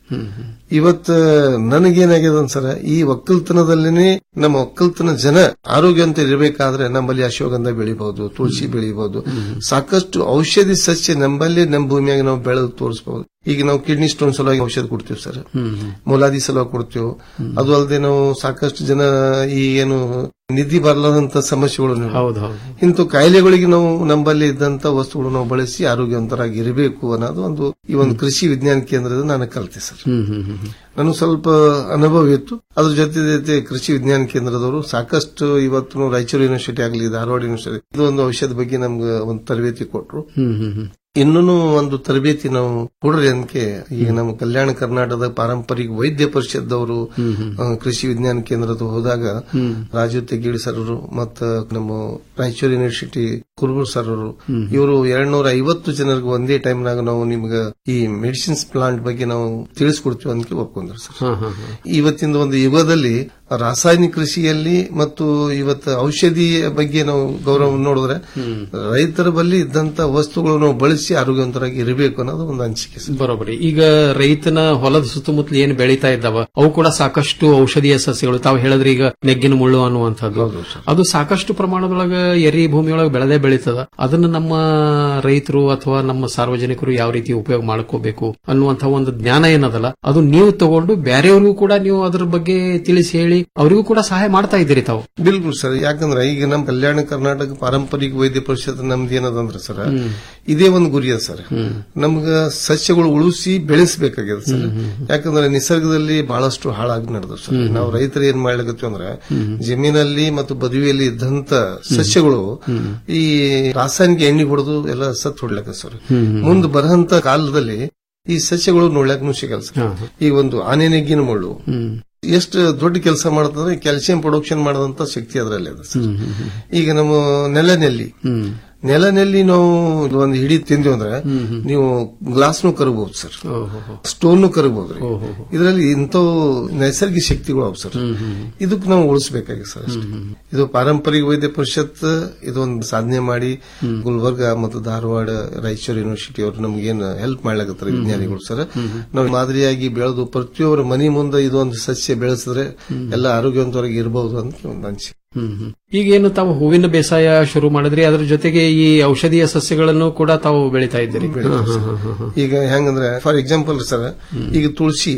ಇವತ್ತ ನನಗೇನಾಗ್ಯದ ಸರ ಈ ಒಕ್ಕಲ್ತನದಲ್ಲೇನೆ ನಮ್ಮ ಒಕ್ಕಲ್ತನ ಜನ ಆರೋಗ್ಯವಂತ ಇರಬೇಕಾದ್ರೆ ನಮ್ಮಲ್ಲಿ ಅಶ್ವಗಂಧ ಬೆಳಿಬಹುದು ತುಳಸಿ ಬೆಳಿಬಹುದು ಸಾಕಷ್ಟು ಔಷಧಿ ಸಸ್ಯ ನಮ್ಮಲ್ಲಿ ನಮ್ಮ ಭೂಮಿಯಾಗ ನಾವು ಬೆಳೆದು ತೋರಿಸಬಹುದು ಈಗ ನಾವು ಕಿಡ್ನಿ ಸ್ಟೋನ್ ಸಲುವಾಗಿ ಔಷಧ ಕೊಡ್ತೀವಿ ಸರ್ ಮೊಲಾದಿ ಸಲುವಾಗಿ ಕೊಡ್ತೀವಿ ಅದು ಅಲ್ಲದೆ ನಾವು ಸಾಕಷ್ಟು ಜನ ಈ ಏನು ನಿಧಿ ಬರಲಾದಂತ ಸಮಸ್ಯೆಗಳು ನೀವು- ಹೌದು ಹೌದು ಇಂಥ ಕಾಯಿಲೆಗಳಿಗೆ ನಾವು ನಮ್ಮಲ್ಲಿ ಇದ್ದಂತ ವಸ್ತುಗಳು ನಾವು ಬಳಸಿ ಆರೋಗ್ಯವಂತರಾಗಿ ಇರಬೇಕು ಅನ್ನೋದು ಒಂದು ಈ ಒಂದು ಕೃಷಿ ವಿಜ್ಞಾನ ಕೇಂದ್ರದ ನಾನು ಕಲಿತೆ ಸರ್ ಸರ್ ನನಗೆ ಸ್ವಲ್ಪ ಅನುಭವ ಇತ್ತು ಅದ್ರ ಜೊತೆ ಜೊತೆ ಕೃಷಿ ವಿಜ್ಞಾನ ಕೇಂದ್ರದವರು ಸಾಕಷ್ಟು ಇವತ್ತು ರಾಯಚೂರು ಯೂನಿವರ್ಸಿಟಿ ಆಗಲಿ ಧಾರವಾಡ ಯೂನಿವರ್ಸಿಟಿ ಇದು ಒಂದು ಔಷಧ ಬಗ್ಗೆ ನಮ್ಗೆ ಒಂದು ತರಬೇತಿ ಕೊಟ್ರು ಇನ್ನೂ ಒಂದು ತರಬೇತಿ ನಾವು ಕೊಡ್ರಿ ಅನ್ಕೆ ಈಗ ನಮ್ಮ ಕಲ್ಯಾಣ ಕರ್ನಾಟಕದ ಪಾರಂಪರಿಕ ವೈದ್ಯ ಪರಿಷತ್ದವರು ಆ, ಕೃಷಿ ವಿಜ್ಞಾನ ಕೇಂದ್ರದ ಹೋದಾಗ ರಾಜು ತೆಗೀಳಿ ಸರ್ ಅವರು ಮತ್ತ ನಮ್ಮ ರಾಯಚೂರು ಯೂನಿವರ್ಸಿಟಿ ಕುರುಬು ಸರ್ ಅವರು ಇವರು ಎರಡ್ನೂರ ಐವತ್ತು ಜನರಿಗೆ ಒಂದೇ ಟೈಮ್ನಾಗ ನಾವು ನಿಮ್ಗೆ ಈ ಮೆಡಿಸಿನ್ಸ್ ಪ್ಲಾಂಟ್ ಬಗ್ಗೆ ನಾವು ತಿಳಿಸ್ಕೊಡ್ತೀವಿ ಅಂತ ಒಪ್ಕೊಂಡ್ರು ಸರ್ ಇವತ್ತಿನ ಒಂದು ಯುಗದಲ್ಲಿ ರಾಸಾಯನಿಕ ಕೃಷಿಯಲ್ಲಿ ಮತ್ತು ಇವತ್ತು ಔಷಧಿಯ ಬಗ್ಗೆ ನಾವು ಗೌರವ ನೋಡಿದ್ರೆ ರೈತರ ಬಳಿ ಇದ್ದಂತ ವಸ್ತುಗಳು ನಾವು ಬಳಸಿ ಆರೋಗ್ಯವಂತರಾಗಿ ಇರಬೇಕು ಅನ್ನೋದು ಒಂದು ಅನಿಸಿಕೆ ಸರ್ ಬರೋಬರಿ ಈಗ ರೈತನ ಹೊಲದ ಸುತ್ತಮುತ್ತಲು ಏನು ಬೆಳೀತಾ ಇದ್ದಾವ ಅವು ಕೂಡ ಸಾಕಷ್ಟು ಔಷಧೀಯ ಸಸ್ಯಗಳು ತಾವು ಹೇಳಿದ್ರೆ ಈಗ ನೆಗ್ಗಿನ ಮುಳ್ಳು ಅನ್ನುವಂಥದ್ದು ಅದು ಸಾಕಷ್ಟು ಪ್ರಮಾಣದೊಳಗ ಎರಿ ಭೂಮಿಯೊಳಗೆ ಬೆಳೆದೇ ಬೆಳೀತದ ಅದನ್ನ ನಮ್ಮ ರೈತರು ಅಥವಾ ನಮ್ಮ ಸಾರ್ವಜನಿಕರು ಯಾವ ರೀತಿ ಉಪಯೋಗ ಮಾಡ್ಕೋಬೇಕು ಅನ್ನುವಂತಹ ಒಂದು ಜ್ಞಾನ ಏನದಲ್ಲ ಅದು ನೀವು ತಗೊಂಡು ಬೇರೆಯವ್ರಿಗೂ ಕೂಡ ನೀವು ಅದ್ರ ಬಗ್ಗೆ ತಿಳಿಸಿ ಹೇಳಿ ಅವರಿಗೂ ಕೂಡ ಸಹಾಯ ಮಾಡ್ತಾ ಇದ್ದೀರಿ ತಾವು ಬಿಲ್ಕುಲ್ ಸರ್ ಯಾಕಂದ್ರೆ ಈಗ ನಮ್ಮ ಕಲ್ಯಾಣ ಕರ್ನಾಟಕ ಪಾರಂಪರಿಕ ವೈದ್ಯ ಪರಿಷತ್ ನಮ್ದು ಏನದಂದ್ರೆ ಸರ್ ಇದೇ ಒಂದು ಗುರಿ ಅದ ಸರ್ ನಮ್ಗ ಸಸ್ಯಗಳು ಉಳಿಸಿ ಬೆಳೆಸಬೇಕಾಗ್ಯದ ಸರ್ ಯಾಕಂದ್ರೆ ನಿಸರ್ಗದಲ್ಲಿ ಬಹಳಷ್ಟು ಹಾಳಾಗಿ ನಡೆದ ಸರ್ ನಾವು ರೈತರು ಏನ್ ಮಾಡ್ಲಿಕತ್ತೀವಿ ಅಂದ್ರೆ ಜಮೀನಲ್ಲಿ ಮತ್ತು ಬದುವಿಯಲ್ಲಿ ಇದ್ದಂತ ಸಸ್ಯಗಳು ಈ ರಾಸಾಯನಿಕ ಎಣ್ಣೆ ಹೊಡೆದು ಎಲ್ಲ ಸತ್ ಹೊಡ್ಲಕ್ಕ ಸರ್ ಮುಂದೆ ಬರಹಂತ ಕಾಲದಲ್ಲಿ ಈ ಸಸ್ಯಗಳು ನೋಡ್ಲಕ್ಕೂ ಸಿಗಲ್ಲ ಸರ್ ಈ ಒಂದು ಆನೆ ನೆಗ್ಗಿನ ಮುಳ್ಳು ಎಷ್ಟು ದೊಡ್ಡ ಕೆಲಸ ಮಾಡ್ತಂದ್ರೆ ಕ್ಯಾಲ್ಸಿಯಂ ಪ್ರೊಡಕ್ಷನ್ ಮಾಡದಂತ ಶಕ್ತಿ ಅದರಲ್ಲಿ ಅದ ಸರ್ ಈಗ ನಮ್ಮ ನೆಲನೆಲ್ಲಿ ನೆಲನೆಲ್ಲಿ ನಾವು ಒಂದು ಹಿಡಿ ತಿಂದ್ವಿ ಅಂದ್ರೆ ನೀವು ಗ್ಲಾಸ್ನು ಕರಗಬಹುದು ಸರ್ ಸ್ಟೋನ್ ಕರಗಬಹುದ್ರಿ ಇದರಲ್ಲಿ ಇಂಥವು ನೈಸರ್ಗಿಕ ಶಕ್ತಿಗಳು ಅವು ಸರ್ ಇದಕ್ಕೆ ನಾವು ಉಳಿಸಬೇಕಾಗಿ ಸರ್ ಅಷ್ಟೇ. ಇದು ಪಾರಂಪರಿಕ ವೈದ್ಯ ಪರಿಷತ್ ಇದೊಂದು ಸಾಧನೆ ಮಾಡಿ ಗುಲ್ಬರ್ಗ ಮತ್ತು ಧಾರವಾಡ ರಾಯಚೂರು ಯೂನಿವರ್ಸಿಟಿ ಅವರು ನಮ್ಗೇನು ಹೆಲ್ಪ್ ಮಾಡ್ಲಾಕತ್ತಾರೆ ವಿಜ್ಞಾನಿಗಳು ಸರ್ ನಾವು ಮಾದರಿಯಾಗಿ ಬೆಳೆದು ಪ್ರತಿಯೊಬ್ಬರ ಮನೆ ಮುಂದೆ ಇದೊಂದು ಸಸ್ಯ ಬೆಳೆಸಿದ್ರೆ ಎಲ್ಲ ಆರೋಗ್ಯವಂತರಾಗಿ ಇರಬಹುದು ಅಂತ ಒಂದು ಅನಿಸಿಕೆ ಈಗೇನು ತಾವು ಹೂವಿನ ಬೇಸಾಯ ಶುರು ಮಾಡಿದ್ರಿ ಅದ್ರ ಜೊತೆಗೆ ಈ ಔಷಧೀಯ ಸಸ್ಯಗಳನ್ನು ಕೂಡ ತಾವು ಬೆಳೀತಾ ಇದ್ದೀರಿ ಈಗ ಹೆಂಗಂದ್ರೆ ಫಾರ್ ಎಕ್ಸಾಂಪಲ್ ಸರ್ ಈಗ ತುಳಸಿ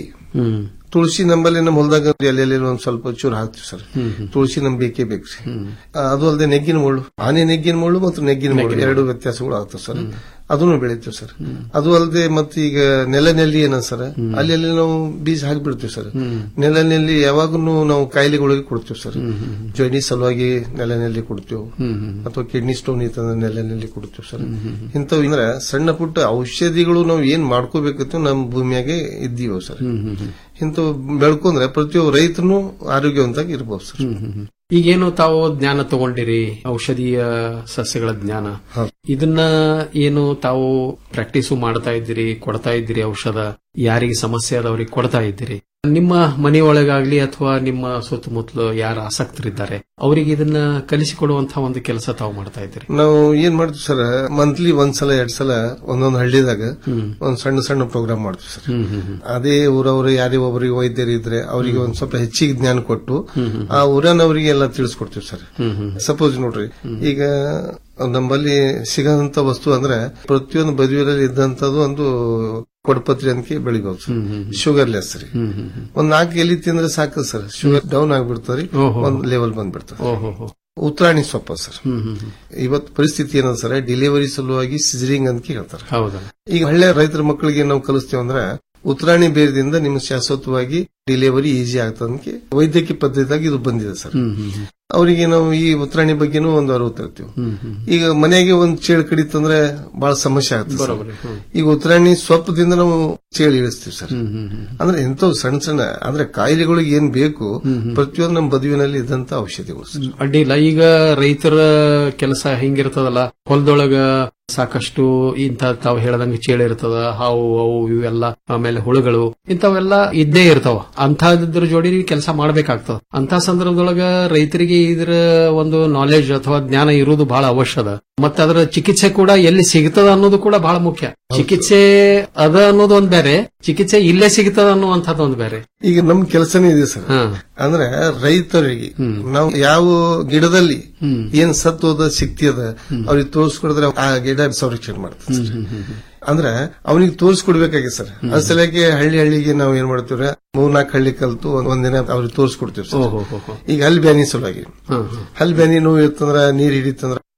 ತುಳಸಿ ನಮ್ಮಲ್ಲಿ ನಮ್ಮ ಹೊಲದಾಗ ಎಲ್ಲೆಲ್ಲಿ ಒಂದ್ ಸ್ವಲ್ಪ ಚೂರು ಹಾಕ್ತಿವಿ ಸರ್ ತುಳಸಿ ನಮ್ ಬೇಕೇ ಬೇಕು ಸರ್ ಅದು ಅಲ್ಲದೆ ನೆಗ್ಗಿನ ಮುಳ್ಳು ಆನೆ ನೆಗ್ಗಿನ ಮುಳ್ಳು ಮತ್ತು ನೆಗ್ಗಿನ ಮುಳ್ಳು ಎರಡು ವ್ಯತ್ಯಾಸಗಳು ಆಗ್ತವೆ ಸರ್ ಅದನ್ನು ಬೆಳಿತೀವಿ ಸರ್ ಅದು ಅಲ್ಲದೆ ಮತ್ತೆ ಈಗ ನೆಲ ನೆಲ್ಲಿ ಏನ ಸರ್ ಅಲ್ಲಿ ಅಲ್ಲಿ ನಾವು ಬೀಜ ಹಾಕ್ಬಿಡ್ತೀವಿ ಸರ್ ನೆಲ ನೆಲ್ಲಿ ಯಾವಾಗೂ ನಾವು ಕಾಯಿಲೆಗಳಿಗೆ ಕೊಡ್ತೀವಿ ಸರ್ ಜೊಯ್ನಿ ಸಲುವಾಗಿ ನೆಲ ನೆಲ್ಲಿ ಕೊಡ್ತೀವಿ ಅಥವಾ ಕಿಡ್ನಿ ಸ್ಟೋನ್ ಇತ್ತಂದ್ರೆ ನೆಲ ನೆಲ್ಲಿ ಕೊಡ್ತೀವಿ ಸರ್ ಇಂಥವು ಅಂದ್ರೆ ಸಣ್ಣ ಪುಟ್ಟ ಔಷಧಿಗಳು ನಾವು ಏನ್ ಮಾಡ್ಕೋಬೇಕಿತ್ತು ನಮ್ಮ ಭೂಮಿಯಾಗೆ ಇದ್ದೀವಿ ಸರ್ ಇಂಥವು ಬೆಳ್ಕೊಂಡ್ರೆ ಪ್ರತಿಯೊಬ್ಬ ರೈತನು ಆರೋಗ್ಯವಂತಾಗಿ ಇರ್ಬೋದು ಸರ್ ಈಗೇನು ತಾವು ಜ್ಞಾನ ತಗೊಂಡಿರಿ ಔಷಧೀಯ ಸಸ್ಯಗಳ ಜ್ಞಾನ ಇದನ್ನ ಏನು ತಾವು ಪ್ರಾಕ್ಟೀಸು ಮಾಡ್ತಾ ಇದ್ದೀರಿ ಕೊಡ್ತಾ ಇದ್ದೀರಿ ಔಷಧ ಯಾರಿಗೆ ಸಮಸ್ಯೆ ಆದವ್ರಿಗೆ ಕೊಡ್ತಾ ಇದ್ದೀರಿ ನಿಮ್ಮ ಮನೆಯೊಳಗಾಗ್ಲಿ ಅಥವಾ ನಿಮ್ಮ ಸುತ್ತಮುತ್ತಲು ಯಾರು ಆಸಕ್ತರಿದ್ದಾರೆ ಅವರಿಗೆ ಇದನ್ನ ಕಲಿಸಿಕೊಡುವಂತಹ ಒಂದು ಕೆಲಸ ತಾವು ಮಾಡ್ತಾ ಇದ್ದೀರಿ ನಾವು ಏನ್ ಮಾಡ್ತೀವಿ ಸರ್ ಮಂತ್ಲಿ ಒಂದ್ ಸಲ ಎರಡ್ ಸಲ ಒಂದೊಂದು ಹಳ್ಳಿದಾಗ ಒಂದ್ ಸಣ್ಣ ಸಣ್ಣ ಪ್ರೋಗ್ರಾಮ್ ಮಾಡ್ತೀವಿ ಸರ್ ಅದೇ ಊರವರು ಯಾರೇ ಒಬ್ಬರಿಗೆ ವೈದ್ಯರು ಇದ್ರೆ ಅವರಿಗೆ ಒಂದ್ ಸ್ವಲ್ಪ ಹೆಚ್ಚಿಗೆ ಜ್ಞಾನ ಕೊಟ್ಟು ಆ ಊರನವರಿಗೆ ಎಲ್ಲ ತಿಳಿಸ್ಕೊಡ್ತೀವಿ ಸರ್ ಸಪೋಸ್ ನೋಡ್ರಿ ಈಗ ನಮ್ಮಲ್ಲಿ ಸಿಗಂತ ವಸ್ತು ಅಂದ್ರೆ ಪ್ರತಿಯೊಂದು ಬದುವಿನಲ್ಲಿ ಇದ್ದಂತದ್ದು ಒಂದು ಕೊಡಪತ್ರಿ ಅಂತ ಬೆಳಿಬಹುದು ಸರ್ ಶುಗರ್ ಲೆಸ್ ರೀ ಒಂದ್ ನಾಲ್ಕು ಎಲಿ ತಿಂದ್ರೆ ಸಾಕು ಸರ್ ಶುಗರ್ ಡೌನ್ ಆಗ್ಬಿಡ್ತಾರಿ ಒಂದ್ ಲೆವೆಲ್ ಬಂದ್ಬಿಡ್ತದೆ ಉತ್ತರಾಣಿ ಸೊಪ್ಪ ಸರ್ ಇವತ್ತು ಪರಿಸ್ಥಿತಿ ಏನದ ಸರ್ ಡೆಲಿವರಿ ಸಲುವಾಗಿ ಸಿಜರಿಂಗ್ ಅಂತ ಹೇಳ್ತಾರೆ ಹೌದಾ ಈಗ ಹಳ್ಳಿ ರೈತರ ಮಕ್ಕಳಿಗೆ ನಾವು ಕಲಿಸ್ತೇವೆ ಅಂದ್ರೆ ಉತ್ತರಾಣಿ ಬೇರದಿಂದ ನಿಮ್ಗೆ ಶಾಶ್ವತವಾಗಿ ಡೆಲಿವರಿ ಈಸಿ ಆಗ್ತದಕ್ಕೆ ವೈದ್ಯಕೀಯ ಪದ್ಧತಿಯಾಗಿ ಇದು ಬಂದಿದೆ ಸರ್ ಅವರಿಗೆ ನಾವು ಈ ಉತ್ತರಾಣಿ ಬಗ್ಗೆನೂ ಒಂದು ಅರಿವು ತರ್ತೀವಿ ಈಗ ಮನೆಗೆ ಒಂದ್ ಚೇಳು ಕಡಿತಂದ್ರೆ ಬಹಳ ಸಮಸ್ಯೆ ಆಗ್ತದೆ ಸರ್. ಬರೋಬ್ಬರಿ, ಹ್ಮ್. ಈಗ ಉತ್ತರಾಣಿ ಸೊಪ್ಪದಿಂದ ನಾವು ಚೇಳು ಇಳಿಸ್ತೀವಿ ಸರ್ ಅಂದ್ರೆ ಎಂತವು ಸಣ್ಣ ಸಣ್ಣ ಅಂದ್ರೆ ಕಾಯಿಲೆಗಳಿಗೆ ಏನ್ ಬೇಕು ಪ್ರತಿಯೊಂದು ನಮ್ಮ ಬದುವಿನಲ್ಲಿ ಇದ್ದಂತ ಔಷಧಿಗಳು ಸರ್ ಅಡ್ಡಿಲ್ಲ ಈಗ ರೈತರ ಕೆಲಸ ಹೆಂಗಿರ್ತದಲ್ಲ ಹೊಲದೊಳಗ ಸಾಕಷ್ಟು ಇಂತ ತಾವು ಹೇಳದಂಗೆ ಚೇಳು ಇರ್ತದ ಹಾವು ಅವು ಇವೆಲ್ಲ ಆಮೇಲೆ ಹುಳುಗಳು ಇಂಥವೆಲ್ಲ ಇದ್ದೇ ಇರ್ತಾವ ಅಂತಹದ್ರ ಜೋಡಿ ಕೆಲಸ ಮಾಡ್ಬೇಕಾಗ್ತದ ಅಂತ ಸಂದರ್ಭದೊಳಗ ರೈತರಿಗೆ ಇದ್ರ ಒಂದು ನಾಲೆಜ್ ಅಥವಾ ಜ್ಞಾನ ಇರುವುದು ಬಹಳ ಅವಶ್ಯ ಅದ ಮತ್ತೆ ಅದರ ಚಿಕಿತ್ಸೆ ಕೂಡ ಎಲ್ಲಿ ಸಿಗ್ತದ ಅನ್ನೋದು ಕೂಡ ಬಹಳ ಮುಖ್ಯ ಚಿಕಿತ್ಸೆ ಅದ ಅನ್ನೋದು ಒಂದ್ ಬೇರೆ ಚಿಕಿತ್ಸೆ ಇಲ್ಲೇ ಸಿಗ್ತದ ಅನ್ನುವಂಥದ್ದು ಒಂದು ಬೇರೆ ಈಗ ನಮ್ ಕೆಲಸನೇ ಇದೆ ಸರ್ ಅಂದ್ರೆ ರೈತರಿಗೆ ನಾವು ಯಾವ ಗಿಡದಲ್ಲಿ ಏನ್ ಸತ್ವದ ಶಕ್ತಿ ಅದ ಅವ್ರಿಗೆ ತೋರಿಸ್ಕೊಡಿದ್ರೆ ಆ ಗಿಡ ಸಂರಕ್ಷಣೆ ಮಾಡ್ತದೆ ಸರ್. ಅಂದ್ರೆ ಅವನಿಗೆ ತೋರಿಸ್ಕೊಡ್ಬೇಕಾಗಿದೆ ಸರ್ ಅದ್ರ ಸಲಕ್ಕೆ ಹಳ್ಳಿ ಹಳ್ಳಿಗೆ ನಾವು ಏನ್ ಮಾಡ್ತೀವ್ರೆ ಮೂರ್ನಾಲ್ಕು ಹಳ್ಳಿ ಕಲ್ತು ಒಂದ್- ಒಂದಿನ ಅವ್ರಿಗೆ ತೋರಿಸ್ಕೊಡ್ತೀವಿ ಸರ್ ಈಗ ಹಲ್ ಬ್ಯಾನಿ ಸಲುವಾಗಿ ಹಲ್ ಬ್ಯಾನಿ ನೋವು ಇತ್ತಂದ್ರ ನೀರ್ ಹಿಡಿತಂದ್ರ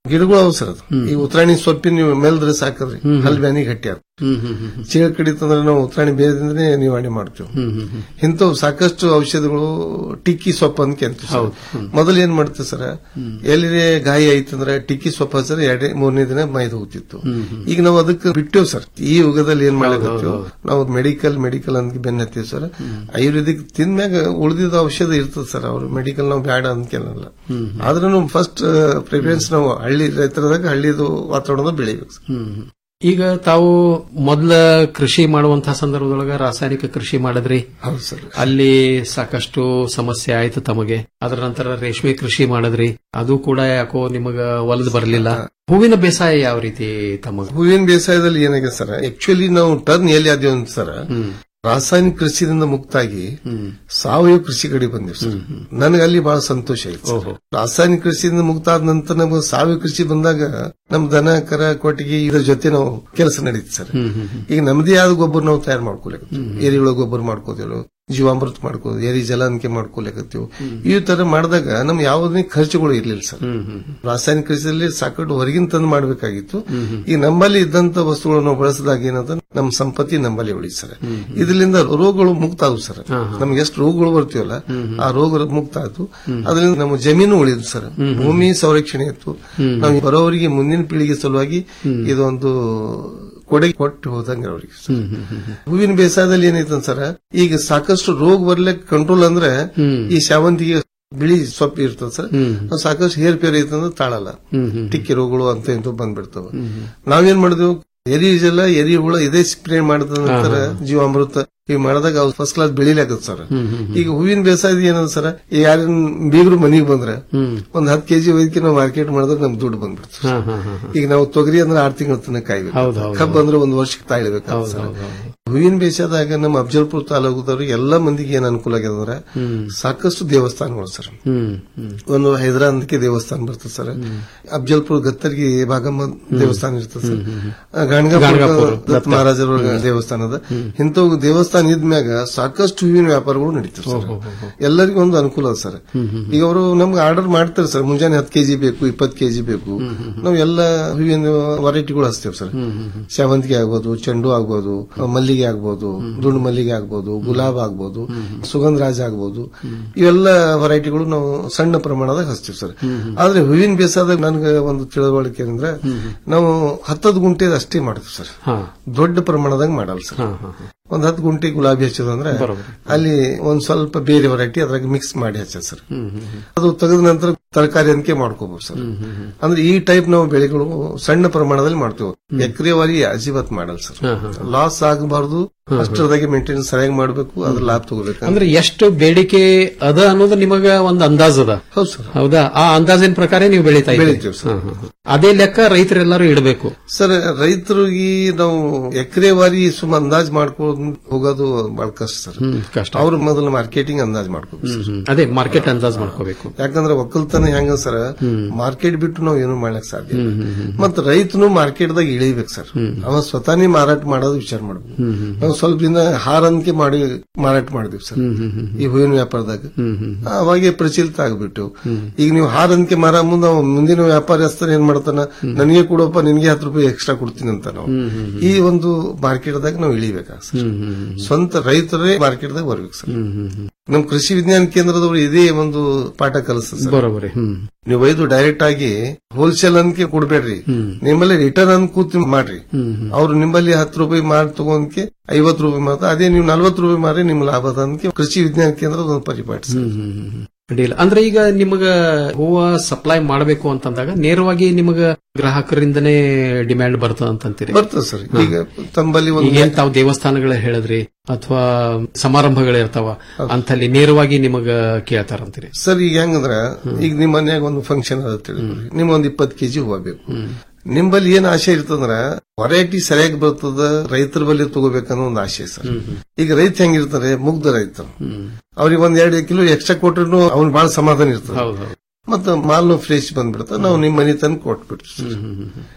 ಗಿಡಗಳು ಅವ ಸರ್ ಅದು ಈ ಉತ್ತರಾಣಿ ಸೊಪ್ಪಿನ ನೀವು ಮೇಲ್ದ್ರೆ ಸಾಕದ್ರಿ ಹಲ್ ಬ್ಯಾನಿ ಗಟ್ಟಿ ಆಗ ಚೀಳ ಕಡಿತಂದ್ರೆ ನಾವು ಉತ್ತರಾಣಿ ಬೇರೆ ನಿವಾರಣೆ ಮಾಡ್ತೀವಿ ಇಂಥವು ಸಾಕಷ್ಟು ಔಷಧಿಗಳು ಟಿಕ್ಕಿ ಸೊಪ್ಪು ಅಂತ ಅಂತೀವಿ ಸರ್. ಮೊದಲು ಏನ್ ಮಾಡ್ತೀವಿ ಸರ್ ಎಲ್ಲಿ ಗಾಯ ಐತಂದ್ರೆ ಟಿಕ್ಕಿ ಸೊಪ್ಪು ಹಚ್ಚಿದ್ರೆ ಎರಡೇ ಮೂರನೇ ದಿನ ಮೈದು ಹೋಗ್ತಿತ್ತು ಈಗ ನಾವು ಅದಕ್ಕೆ ಬಿಟ್ಟೇವ್ ಸರ್ ಈ ಯುಗದಲ್ಲಿ ಏನ್ ಮಾಡಕತ್ತೀವಿ ನಾವು ಮೆಡಿಕಲ್ ಮೆಡಿಕಲ್ ಅಂತ ಬೆನ್ನ ಹತ್ತೀವಿ ಸರ್ ಆಯುರ್ವೇದಿಕ್ ತಿಂದ್ಮ್ಯಾಗ ಉಳಿದಿದ್ದ ಔಷಧ ಇರ್ತದೆ ಸರ್ ಅವ್ರು ಮೆಡಿಕಲ್ ನಾವು ಬೇಡ ಅಂತೇನಲ್ಲ ಆದ್ರೂ ಫಸ್ಟ್ ಪ್ರಿಫರೆನ್ಸ್ ನಾವು ಹಳ್ಳಿ ರೈತರದಾಗ ಹಳ್ಳಿದು ವಾತಾವರಣದ ಬೆಳಿಬೇಕು ಸರ್ ಈಗ ತಾವು ಮೊದಲ ಕೃಷಿ ಮಾಡುವಂತಹ ಸಂದರ್ಭದೊಳಗ ರಾಸಾಯನಿಕ ಕೃಷಿ ಮಾಡಿದ್ರಿ ಹೌದು ಸರ್ ಅಲ್ಲಿ ಸಾಕಷ್ಟು ಸಮಸ್ಯೆ ಆಯ್ತು ತಮಗೆ ಅದರ ನಂತರ ರೇಷ್ಮೆ ಕೃಷಿ ಮಾಡಿದ್ರಿ ಅದು ಕೂಡ ಯಾಕೋ ನಿಮಗ ಒಲದ್ ಬರಲಿಲ್ಲ ಹೂವಿನ ಬೇಸಾಯ ಯಾವ ರೀತಿ ತಮಗ ಹೂವಿನ ಬೇಸಾಯದಲ್ಲಿ ಏನಾಗಿದೆ ಸರ್ ಆಕ್ಚುಲಿ ನಾವು ಟರ್ನ್ ಎಲ್ಲಿ ಆದ್ವಿ ಅಂತ ಸರ್ ರಾಸಾಯನಿಕ ಕೃಷಿಯಿಂದ ಮುಕ್ತಾಗಿ ಸಾವಯವ ಕೃಷಿ ಕಡೆ ಬಂದಿವಿ ಸರ್ ನನಗೆ ಅಲ್ಲಿ ಬಹಳ ಸಂತೋಷ ಆಯ್ತು ಸರ್. ರಾಸಾಯನಿಕ ಕೃಷಿಯಿಂದ ಮುಕ್ತ ಆದ ನಂತರ ನಮ್ಗೆ ಸಾವಯವ ಕೃಷಿ ಬಂದಾಗ ನಮ್ ದನ ಕರ ಕೊಟ್ಟಿಗೆ ಇದ್ರ ಜೊತೆ ನಾವು ಕೆಲಸ ನಡೀತು ಸರ್ ಈಗ ನಮ್ದೇ ಆದ ಗೊಬ್ಬರ ನಾವು ತಯಾರು ಮಾಡ್ಕೊಳಕ್ ಎರಿಹುಳ ಗೊಬ್ಬರ ಮಾಡ್ಕೋದೇಳು ಜೀವಾಮೃತ ಮಾಡ್ಕೋದು ಎರಿ ಜಲಾನಿಕೆ ಮಾಡ್ಕೊಳಕತ್ತೀವಿ ಈ ತರ ಮಾಡಿದಾಗ ನಮ್ ಯಾವುದೇ ಖರ್ಚುಗಳು ಇರ್ಲಿಲ್ಲ ಸರ್ ರಾಸಾಯನಿಕ ಕೃಷಿಯಲ್ಲಿ ಸಾಕಷ್ಟು ಹೊರಗಿನ ತಂದು ಮಾಡಬೇಕಾಗಿತ್ತು ಈ ನಮ್ಮಲ್ಲಿ ಇದ್ದಂತ ವಸ್ತುಗಳನ್ನು ನಾವು ಬಳಸಿದಾಗ ಏನಂತ ನಮ್ಮ ಸಂಪತ್ತಿ ನಮ್ಮಲ್ಲಿ ಉಳಿತು ಸರ್ ಇದರಿಂದ ರೋಗಗಳು ಮುಕ್ತ ಆದವು ಸರ್ ನಮ್ಗೆ ಎಷ್ಟು ರೋಗಗಳು ಬರ್ತೀವಲ್ಲ ಆ ರೋಗ ಮುಕ್ತ ಆಯ್ತು ಅದರಿಂದ ನಮ್ಮ ಜಮೀನು ಉಳಿದು ಸರ್ ಭೂಮಿ ಸಂರಕ್ಷಣೆ ಇತ್ತು ನಾವು ಬರೋವರಿಗೆ ಮುಂದಿನ ಪೀಳಿಗೆ ಸಲುವಾಗಿ ಇದೊಂದು ಕೊಡುಗೆ ಕೊಟ್ಟು ಹೋದಂಗೆ ಅವ್ರಿಗೆ ಸರ್. ಹೂವಿನ ಬೇಸಾಯದಲ್ಲಿ ಏನೈತೆ ಸರ್ ಈಗ ಸಾಕಷ್ಟು ರೋಗ ಬರ್ಲಿಕ್ಕೆ ಕಂಟ್ರೋಲ್ ಅಂದ್ರೆ ಈ ಶಾವಂತಿಗೆ ಬಿಳಿ ಸೊಪ್ಪು ಇರ್ತದೆ ಸರ್ ಅದು ಸಾಕಷ್ಟು ಹೇರ್ ಪೇರ್ ಐತಂದ್ರೆ ತಾಳಲ್ಲ ಟಿಕ್ಕಿ ರೋಗಗಳು ಅಂತ ಇಂತ ಬಂದ್ಬಿಡ್ತಾವ ನಾವೇನ್ ಮಾಡಿದ್ವಿ ಎರಿ ಜಲ ಎರಿ ಹುಳ ಇದೇ ಸ್ಪ್ರೇ ಮಾಡಿದ ನಂತರ ಜೀವಾಮೃತ ಈಗ ಮಾಡಿದಾಗ ಅವು ಫಸ್ಟ್ ಕ್ಲಾಸ್ ಬೆಳಿಲಾಗತ್ ಸರ್ ಈಗ ಹೂವಿನ ಬೇಸಾಯದ ಏನದ ಸರ್ ಯಾರನ್ ಬೀಗರು ಮನಿಗೆ ಬಂದ್ರೆ ಒಂದ್ ಹತ್ತು ಕೆಜಿ ಒಯ್ದಕ್ಕೆ ನಾವು ಮಾರ್ಕೆಟ್ ಮಾಡಿದ್ರೆ ನಮ್ ದುಡ್ಡು ಬಂದ್ಬಿಡ್ತು ಈಗ ನಾವು ತೊಗರಿ ಅಂದ್ರೆ ಆರ್ ತಿಂಗಳ ತನಕ ಕಾಯ್ಬೇಕು ಕಬ್ಬು ಅಂದ್ರೆ ಒಂದ್ ವರ್ಷಕ್ಕೆ ತಾಳ್ಬೇಕು ಸರ್ ಹೂವಿನ ಬೇಸಾಯದಾಗ ನಮ್ಮ ಅಫಜಲ್ಪುರ ತಾಲೂಕದವ್ರಿಗೆ ಎಲ್ಲಾ ಮಂದಿಗೆ ಏನ್ ಅನುಕೂಲ ಆಗಿದೆ ಅಂದ್ರೆ ಸಾಕಷ್ಟು ದೇವಸ್ಥಾನಗಳು ಸರ್ ಒಂದು ಹೈದರಾಬಾದ್ಗೆ ದೇವಸ್ಥಾನ ಬರ್ತದೆ ಸರ್ ಅಫಜಲ್ಪುರ ಗತ್ತರ್ಗಿ ಭಾಗಮ್ಮ ದೇವಸ್ಥಾನ ಇರ್ತದೆ ಸರ್ ಗಾಣಗಾಪುರ ಗಾಣಗಾಪುರ, ದತ್ತ ಮಹಾರಾಜರ ದೇವಸ್ಥಾನದ ಇಂಥವು ದೇವಸ್ಥಾನ ಇದ್ಮ್ಯಾಗ ಸಾಕಷ್ಟು ಹೂವಿನ ವ್ಯಾಪಾರಗಳು ನಡೀತವೆ ಸರ್ ಎಲ್ಲರಿಗೂ ಒಂದು ಅನುಕೂಲ ಅದ ಸರ್ ಈಗ ಅವರು ನಮ್ಗೆ ಆರ್ಡರ್ ಮಾಡ್ತಾರೆ ಸರ್ ಮುಂಜಾನೆ ಹತ್ತು ಕೆಜಿ ಬೇಕು ಇಪ್ಪತ್ತು ಕೆಜಿ ಬೇಕು ನಾವು ಎಲ್ಲ ಹೂವಿನ ವೆರೈಟಿಗಳು ಹಚ್ತೇವೆ ಸರ್ ಸೇವಂತಿಗೆ ಆಗ್ಬೋದು ಚೆಂಡು ಆಗ್ಬೋದು ಮಲ್ಲಿಗೆ ಆಗ್ಬೋದು ದುಂಡು ಮಲ್ಲಿಗೆ ಆಗ್ಬೋದು ಗುಲಾಬ್ ಆಗ್ಬೋದು ಸುಗಂಧರಾಜ ಆಗ್ಬೋದು ಇವೆಲ್ಲ ವೆರೈಟಿಗಳು ನಾವು ಸಣ್ಣ ಪ್ರಮಾಣದಾಗ ಹಚ್ತೀವಿ ಸರ್ ಆದ್ರೆ ಹೂವಿನ ಬೇಸಾದಾಗ ನನ್ಗೆ ಒಂದು ತಿಳುವಳಿಕೆ ಅಂದ್ರೆ ನಾವು ಹತ್ತತ್ತು ಗುಂಟೆ ಅಷ್ಟೇ ಮಾಡ್ತೀವಿ ಸರ್ ದೊಡ್ಡ ಪ್ರಮಾಣದಾಗ ಮಾಡಲ್ಲ ಸರ್ ಒಂದ್ ಹತ್ತು ಗುಂಟೆ ಗುಲಾಬಿ ಹಚ್ಚೋದಂದ್ರೆ ಅಲ್ಲಿ ಒಂದ್ ಸ್ವಲ್ಪ ಬೇರೆ ವೆರೈಟಿ ಅದ್ರಾಗ ಮಿಕ್ಸ್ ಮಾಡಿ ಹಚ್ಚ ಸರ್ ಅದು ತೆಗೆದ ನಂತರ ತರಕಾರಿ ಅನ್ಕೆ ಮಾಡ್ಕೋಬಹುದು ಸರ್ ಅಂದ್ರೆ ಈ ಟೈಪ್ ನಾವು ಬೆಳೆಗಳು ಸಣ್ಣ ಪ್ರಮಾಣದಲ್ಲಿ ಮಾಡ್ತೇವೆ ಎಕರೆವಾರಿ ಅಜೀವತ್ ಮಾಡಲ್ಲ ಸರ್ ಲಾಸ್ ಆಗಬಾರ್ದು ಅಷ್ಟರದಾಗೆ ಮೇಂಟೆನೆನ್ಸ್ ಸರಿಯಾಗಿ ಮಾಡಬೇಕು ಅದ್ರ ಲಾಭ ತಗೋಬೇಕು ಅಂದ್ರೆ ಎಷ್ಟು ಬೇಡಿಕೆ ಅದ ಅನ್ನೋದು ನಿಮಗ ಒಂದು ಅಂದಾಜ್ ಅದ ಹೌದು ಸರ್ ಹೌದಾ ಆ ಅಂದಾಜಿನ ಪ್ರಕಾರ ನೀವು ಬೆಳೀತಾ ಇದ್ದೀರಿ. ಬೆಳಿತೀವಿ ಸರ್. ಹಾ, ಹಾ. ಅದೇ ಲೆಕ್ಕ ರೈತರೆಲ್ಲರೂ ಇಡಬೇಕು ಸರ್ ರೈತರಿಗೆ ನಾವು ಎಕರೆವಾರಿ ಸುಮ್ಮ ಅಂದಾಜ್ ಮಾಡ್ಕೊಂಡು ಹೋಗೋದು ಬಹಳ ಕಷ್ಟ ಸರ್ ಕಷ್ಟ ಅವ್ರು ಮೊದಲು ಮಾರ್ಕೆಟಿಂಗ್ ಅಂದಾಜ್ ಮಾಡ್ಕೋಬೇಕು ಸರ್ ಅದೇ ಮಾರ್ಕೆಟ್ ಅಂದಾಜ್ ಮಾಡ್ಕೋಬೇಕು ಯಾಕಂದ್ರೆ ಒಕ್ಕಲ್ತನ ಹೆಂಗ ಸರ್ ಮಾರ್ಕೆಟ್ ಬಿಟ್ಟು ನಾವು ಏನು ಮಾಡ್ಲಕ್ ಸಾಧ್ಯ ಇಲ್ಲ. ಮತ್ತ ರೈತನು ಮಾರ್ಕೆಟ್ ದಾಗ ಇಳಿಬೇಕು ಸರ್ ಅವ ಸ್ವತಃನೇ ಮಾರಾಟ ಮಾಡೋದು ವಿಚಾರ ಮಾಡ್ಬೇಕು ನಾವು ಸ್ವಲ್ಪ ದಿನ ಹಾರನ್ಕೆ ಮಾಡಿ ಮಾರಾಟ ಮಾಡಿದ್ವಿ ಸರ್ ಈ ಹೂವಿನ ವ್ಯಾಪಾರದಾಗ ಅವಾಗೆ ಪ್ರಚಲಿತ ಆಗ್ಬಿಟ್ಟು ಈಗ ನೀವು ಹಾರನ್ಕೆ ಮಾರ ಮುಂದೆ ಅವ ಮುಂದಿನ ವ್ಯಾಪಾರಸ್ಥರು ಏನ್ ಮಾಡ್ತಾನ ನನಗೆ ಕೊಡಪ್ಪ ನಿನ್ಗೆ ಹತ್ತು ರೂಪಾಯಿ ಎಕ್ಸ್ಟ್ರಾ ಕೊಡ್ತೀನಿ ಅಂತ ನಾವು ಈ ಒಂದು ಮಾರ್ಕೆಟ್ದಾಗ ನಾವು ಇಳಿಬೇಕಾಗ ಸರ್ ಸ್ವಂತ ರೈತರೇ ಮಾರ್ಕೆಟ್ದಾಗ ಬರ್ಬೇಕು ಸರ್ ನಮ್ ಕೃಷಿ ವಿಜ್ಞಾನ ಕೇಂದ್ರದವರು ಇದೇ ಒಂದು ಪಾಠ ಕಲಿಸ್ತದೆ ಸರ್ ಬರೋಬರಿ ಹ್ಮ್ ನೀವು ಒಯ್ದು ಡೈರೆಕ್ಟ್ ಆಗಿ ಹೋಲ್ಸೇಲ್ ಅನ್ಕೆ ಕೊಡ್ಬೇಡ್ರಿ ನಿಮ್ಮಲ್ಲಿ ರಿಟರ್ನ್ ಅನ್ ಕೂತಿ ಮಾಡ್ರಿ ಅವ್ರು ನಿಮ್ಮಲ್ಲಿ ಹತ್ತು ರೂಪಾಯಿ ಮಾರಿ ತಗೊಂಡ್ಕೆ ಐವತ್ತು ರೂಪಾಯಿ ಮಾತ್ರ ಅದೇ ನೀವು ನಲ್ವತ್ತು ರೂಪಾಯಿ ಮಾರಿ ನಿಮ್ ಲಾಭದ ಅನ್ಕೆ ಕೃಷಿ ವಿಜ್ಞಾನ ಕೇಂದ್ರದ ಒಂದು ಪರಿಪಾಠ ಸರ್. ಅಡ್ಡಿಲ್ಲ ಅಂದ್ರೆ ಈಗ ನಿಮಗ ಹೂವ ಸಪ್ಲೈ ಮಾಡಬೇಕು ಅಂತಂದಾಗ ನೇರವಾಗಿ ನಿಮಗ ಗ್ರಾಹಕರಿಂದನೇ ಡಿಮ್ಯಾಂಡ್ ಬರ್ತದ ಅಂತಂತೀರಿ ಬರ್ತದೆ ಸರ್ ಈಗ ತಮ್ಮಲ್ಲಿ ಒಂದು ಈಗ ಏನ್ ತಾವು ದೇವಸ್ಥಾನಗಳ ಹೇಳಿದ್ರಿ ಅಥವಾ ಸಮಾರಂಭಗಳಿರ್ತಾವ ಅಂತಲ್ಲಿ ನೇರವಾಗಿ ನಿಮಗ ಕೇಳ್ತಾರಂತೀರಿ ಸರ್ ಈಗ ಹೆಂಗಂದ್ರ ಈಗ ನಿಮ್ ಮನ್ಯಾಗ ಒಂದು ಫಂಕ್ಷನ್ ಅದ ತಿಳಿದ್ರಿ ನಿಮ್ ಒಂದ್ ಇಪ್ಪತ್ತು ಕೆಜಿ ಹೂವ ಬೇಕು ನಿಂಬಲ್ಲಿ ಏನ್ ಆಸೆ ಇರ್ತಂದ್ರ ವೆರೈಟಿ ಸರಿಯಾಗಿ ಬರ್ತದ ರೈತರ ಬಳಿ ತಗೋಬೇಕನ್ನೋ ಒಂದು ಆಸೆ ಸರ್ ಈಗ ರೈತ ಹೆಂಗಿರ್ತಾರೆ ಮುಗ್ಧ ರೈತರು ಅವ್ರಿಗೆ ಒಂದ್ ಎರಡು ಕಿಲೋ ಎಕ್ಸ್ಟ್ರಾ ಕೊಟ್ರು ಅವ್ನ್ ಬಹಳ ಸಮಾಧಾನ ಇರ್ತದೆ ಮತ್ತ ಮಾಲ್ನು ಫ್ರೆಶ್ ಬಂದ್ಬಿಡ್ತ ನಾವು ನಿಮ್ ಮನಿ ತನಕ ಕೊಟ್ಬಿಡ್ತೀವಿ ಸರ್.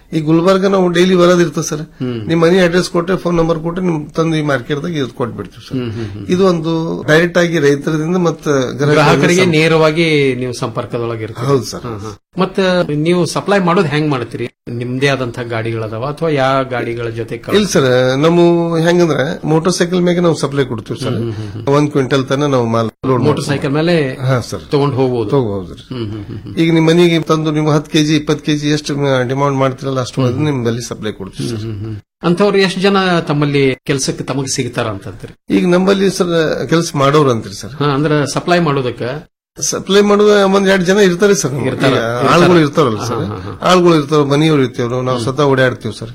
ಈ ಗುಲ್ಬರ್ಗ ನಾವು ಡೈಲಿ ಬರೋದಿರ್ತದೆ ಸರ್ ನಿಮ್ ಮನಿ ಅಡ್ರೆಸ್ ಕೊಟ್ರೆ ಫೋನ್ ನಂಬರ್ ಕೊಟ್ರೆ ನಿಮ್ ತಂದು ಈ ಮಾರ್ಕೆಟ್ದಾಗ ಇದು ಕೊಟ್ಬಿಡ್ತೀವಿ ಸರ್ ಇದು ಒಂದು ಡೈರೆಕ್ಟ್ ಆಗಿ ರೈತರದಿಂದ ಮತ್ತೆ ಗ್ರಾಹಕರಿಗೆ ನೇರವಾಗಿ ನೀವು ಸಂಪರ್ಕದೊಳಗಿರ್ತೀರಿ ಹೌದು ಸರ್ ಮತ್ತ ನೀವು ಸಪ್ಲೈ ಮಾಡೋದು ಹೆಂಗ್ ಮಾಡ್ತೀರಿ ನಿಮ್ದೇ ಆದಂತಹ ಗಾಡಿಗಳದಾವ ಅಥವಾ ಯಾವ ಗಾಡಿಗಳ ಜೊತೆ ಕಳ್ಸ್- ಇಲ್ಲ ಸರ್ ನಮ್ಮ ಹೆಂಗಂದ್ರೆ ಮೋಟರ್ ಸೈಕಲ್ ಮೇಲೆ ನಾವು ಸಪ್ಲೈ ಕೊಡ್ತೀವಿ ಸರ್ ಒಂದ್ ಕ್ವಿಂಟಲ್ ತನ ನಾವು ಮಾಲ್ ಲೋಡ್ ಮೋಟರ್ ಸೈಕಲ್ ಮೇಲೆ ಹಾ ಸರ್ ತಗೊಂಡ್ ಹೋಗ್ಬೋದು ತಗೋಬಹುದು ಈಗ ನಿಮ್ ಮನೆಗೆ ತಂದು ನೀವು ಹತ್ತು ಕೆಜಿ ಇಪ್ಪತ್ತು ಕೆಜಿ ಎಷ್ಟು ಡಿಮಾಂಡ್ ಮಾಡ್ತಿರಲ್ಲ ಅಷ್ಟು ಅದನ್ನ ನಿಮ್ಮಲ್ಲಿ ಸಪ್ಲೈ ಕೊಡ್ತೀವಿ ಸರ್ ಅಂತವ್ರು ಎಷ್ಟು ಜನ ತಮ್ಮಲ್ಲಿ ಕೆಲಸಕ್ಕೆ ತಮಗೆ ಸಿಗ್ತಾರ ಅಂತಂತೀರಿ ಈಗ ನಮ್ಮಲ್ಲಿ ಸರ್ ಕೆಲಸ ಮಾಡೋರು ಅಂತೀರಿ ಸರ್ ಹಾ, ಅಂದ್ರೆ ಸಪ್ಲೈ ಮಾಡೋದಕ್ಕೆ ಸಪ್ಲೈ ಮಾಡುವ ಒಂದ್ ಎರಡು ಜನ ಇರ್ತಾರೆ ಸರ್ ನಮ್ಗೆ. ಇರ್ತಾರ. ಈಗ ಆಳ್ಗಳು ಇರ್ತಾರಲ್ಲ ಸರ್ ಆಳ್ಗಳು ಇರ್ತಾವ ಮನೆಯವ್ರು ಇರ್ತೀವಿ ನಾವು ಸ್ವತಃ ಓಡಾಡ್ತೀವಿ ಸರ್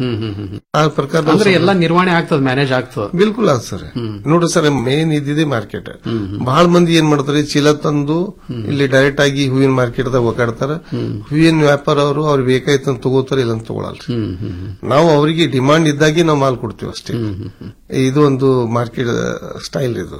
ಆ ಪ್ರಕಾರ ನಾವು ಅಂದ್ರೆ ಸ್ವಲ್ಪ- ಎಲ್ಲ ನಿರ್ವಹಣೆ ಆಗ್ತದ ಮ್ಯಾನೇಜ್ ಆಗ್ತದ ಬಿಲ್ಕುಲ್ ಆದ್ ಸರ್ ನೋಡ್ರಿ ಸರ್ ಮೇನ್ ಇದ್ದಿದೆ ಮಾರ್ಕೆಟ್ ಬಹಳ ಮಂದಿ ಏನ್ ಮಾಡ್ತಾರೆ ಚೀಲ ತಂದು ಇಲ್ಲಿ ಡೈರೆಕ್ಟ್ ಆಗಿ ಹೂವಿನ ಮಾರ್ಕೆಟ್ ದಾಗ ಒಕಾಡ್ತಾರ ಹೂವಿನ ವ್ಯಾಪಾರ ಅವರು ಅವ್ರಿಗೆ ಬೇಕಾಯ್ತು ಅಂತ ತಗೋತಾರ ಇಲ್ಲ ಅಂತ ತಗೊಳಲ್ರಿ ನಾವು ಅವರಿಗೆ ಡಿಮಾಂಡ್ ಇದ್ದಾಗೆ ನಾವು ಮಾಲ್ ಕೊಡ್ತೀವಿ ಅಷ್ಟೇ ಇದು ಒಂದು ಮಾರ್ಕೆಟ್ ಸ್ಟೈಲ್ ಇದು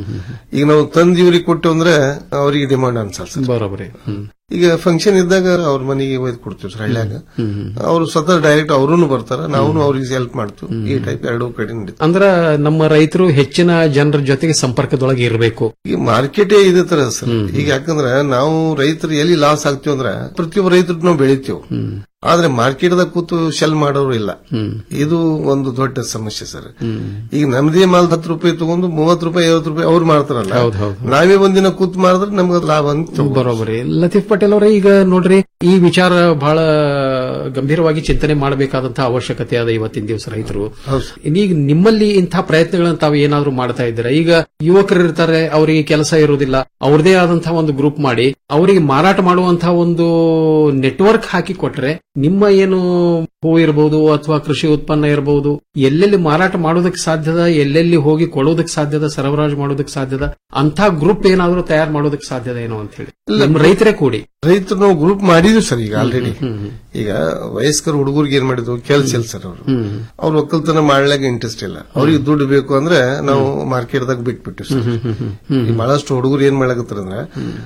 ಈಗ ನಾವು ತಂದು ಇವ್ರಿಗೆ ಕೊಟ್ಟು ಅಂದ್ರೆ ಅವರಿಗೆ ಡಿಮಾಂಡ್ ಅನ್ಸಲ್ಲ ಸರ್ ಬರೋಬ್ರಿ ಈಗ ಫಂಕ್ಷನ್ ಇದ್ದಾಗ ಅವ್ರ ಮನೆಗೆ ಒಯ್ದು ಕೊಡ್ತೀವಿ ಸರ್ ಹಳ್ಳ್ಯಾಗ ಅವರು ಸ್ವತಃ ಡೈರೆಕ್ಟ್ ಅವರೂ ಬರ್ತಾರ ನಾವು ಅವ್ರಿಗೆ ಹೆಲ್ಪ್ ಮಾಡ್ತೀವಿ ಈ ಟೈಪ್ ಎರಡೂ ಕಡೆ ನಡೀತದೆ ಅಂದ್ರ ನಮ್ಮ ರೈತರು ಹೆಚ್ಚಿನ ಜನರ ಜೊತೆಗೆ ಸಂಪರ್ಕದೊಳಗೆ ಇರಬೇಕು ಈಗ ಮಾರ್ಕೆಟೇ ಇದೇ ತರ ಸರ್ ಈಗ ಯಾಕಂದ್ರೆ ನಾವು ರೈತರು ಎಲ್ಲಿ ಲಾಸ್ ಆಗ್ತೀವಿ ಅಂದ್ರೆ ಪ್ರತಿಯೊಬ್ಬ ರೈತರು ನಾವು ಬೆಳಿತೀವಿ ಆದ್ರೆ ಮಾರ್ಕೆಟ್ದಾಗ ಕೂತು ಶೆಲ್ ಮಾಡೋರು ಇಲ್ಲ ಇದು ಒಂದು ದೊಡ್ಡ ಸಮಸ್ಯೆ ಸರ್ ಈಗ ನಮ್ದೇ ಮಾಲ್ ಹತ್ತು ರೂಪಾಯಿ ತಗೊಂಡು ಮೂವತ್ತು ರೂಪಾಯಿ ಐವತ್ತು ರೂಪಾಯಿ ಅವ್ರು ಮಾಡ್ತಾರಲ್ಲ ಹೌದ್ ಹೌದ್. ನಾವೇ ಒಂದಿನ ಕೂತ್ ಮಾಡಿದ್ರೆ ನಮ್ಗೆ ಲಾಭ ಅಂತ ಬರೋಬರಿ ಲತೀಫ್ ಪಟೇಲ್ ಅವರೇ ಈಗ ನೋಡ್ರಿ ಈ ವಿಚಾರ ಬಹಳ ಗಂಭೀರವಾಗಿ ಚಿಂತನೆ ಮಾಡಬೇಕಾದಂತಹ ಅವಶ್ಯಕತೆ ಅದ ಇವತ್ತಿನ ದಿವಸ ರೈತರು ಈಗ ನಿಮ್ಮಲ್ಲಿ ಇಂತಹ ಪ್ರಯತ್ನಗಳನ್ನ ತಾವು ಏನಾದ್ರೂ ಮಾಡ್ತಾ ಇದ್ದೀರಾ ಈಗ ಯುವಕರು ಇರ್ತಾರೆ ಅವರಿಗೆ ಕೆಲಸ ಇರುವುದಿಲ್ಲ ಅವ್ರದೇ ಆದಂತಹ ಒಂದು ಗ್ರೂಪ್ ಮಾಡಿ ಅವರಿಗೆ ಮಾರಾಟ ಮಾಡುವಂತಹ ಒಂದು ನೆಟ್ವರ್ಕ್ ಹಾಕಿ ಕೊಟ್ರೆ ನಿಮ್ಮ ಏನು ಹೂ ಇರಬಹುದು ಅಥವಾ ಕೃಷಿ ಉತ್ಪನ್ನ ಇರಬಹುದು ಎಲ್ಲೆಲ್ಲಿ ಮಾರಾಟ ಮಾಡೋದಕ್ಕೆ ಸಾಧ್ಯದ ಎಲ್ಲೆಲ್ಲಿ ಹೋಗಿ ಕೊಡೋದಕ್ಕೆ ಸಾಧ್ಯದ ಸರಬರಾಜು ಮಾಡೋದಕ್ಕೆ ಸಾಧ್ಯದ ಅಂತ ಗ್ರೂಪ್ ಏನಾದ್ರೂ ತಯಾರು ಮಾಡೋದಕ್ಕೆ ಸಾಧ್ಯದ ಏನೋ ಅಂತ ಹೇಳಿ ನಮ್ಮ ರೈತರೇ ಕೂಡಿ ರೈತರು ನಾವು ಗ್ರೂಪ್ ಮಾಡಿದ್ವಿ ಸರ್ ಈಗ ಆಲ್ರೆಡಿ ಈಗ ವಯಸ್ಕರ ಹುಡುಗರಿಗೆ ಏನ್ ಮಾಡಿದ್ವು ಕೆಲ್ಸ ಇಲ್ಲ ಸರ್ ಅವರು ಅವ್ರು ಒಕ್ಕಲ್ತನ ಮಾಡ್ಲಾಗ ಇಂಟ್ರೆಸ್ಟ್ ಇಲ್ಲ ಅವ್ರಿಗೆ ದುಡ್ಡು ಬೇಕು ಅಂದ್ರೆ ನಾವು ಮಾರ್ಕೆಟ್ದಾಗ ಬಿಟ್ಬಿಟ್ಟು ಸರ್ ಈ ಬಹಳಷ್ಟು ಹುಡುಗರು ಏನ್ ಮಾಡಕತ್ತಾರ ಅಂದ್ರೆ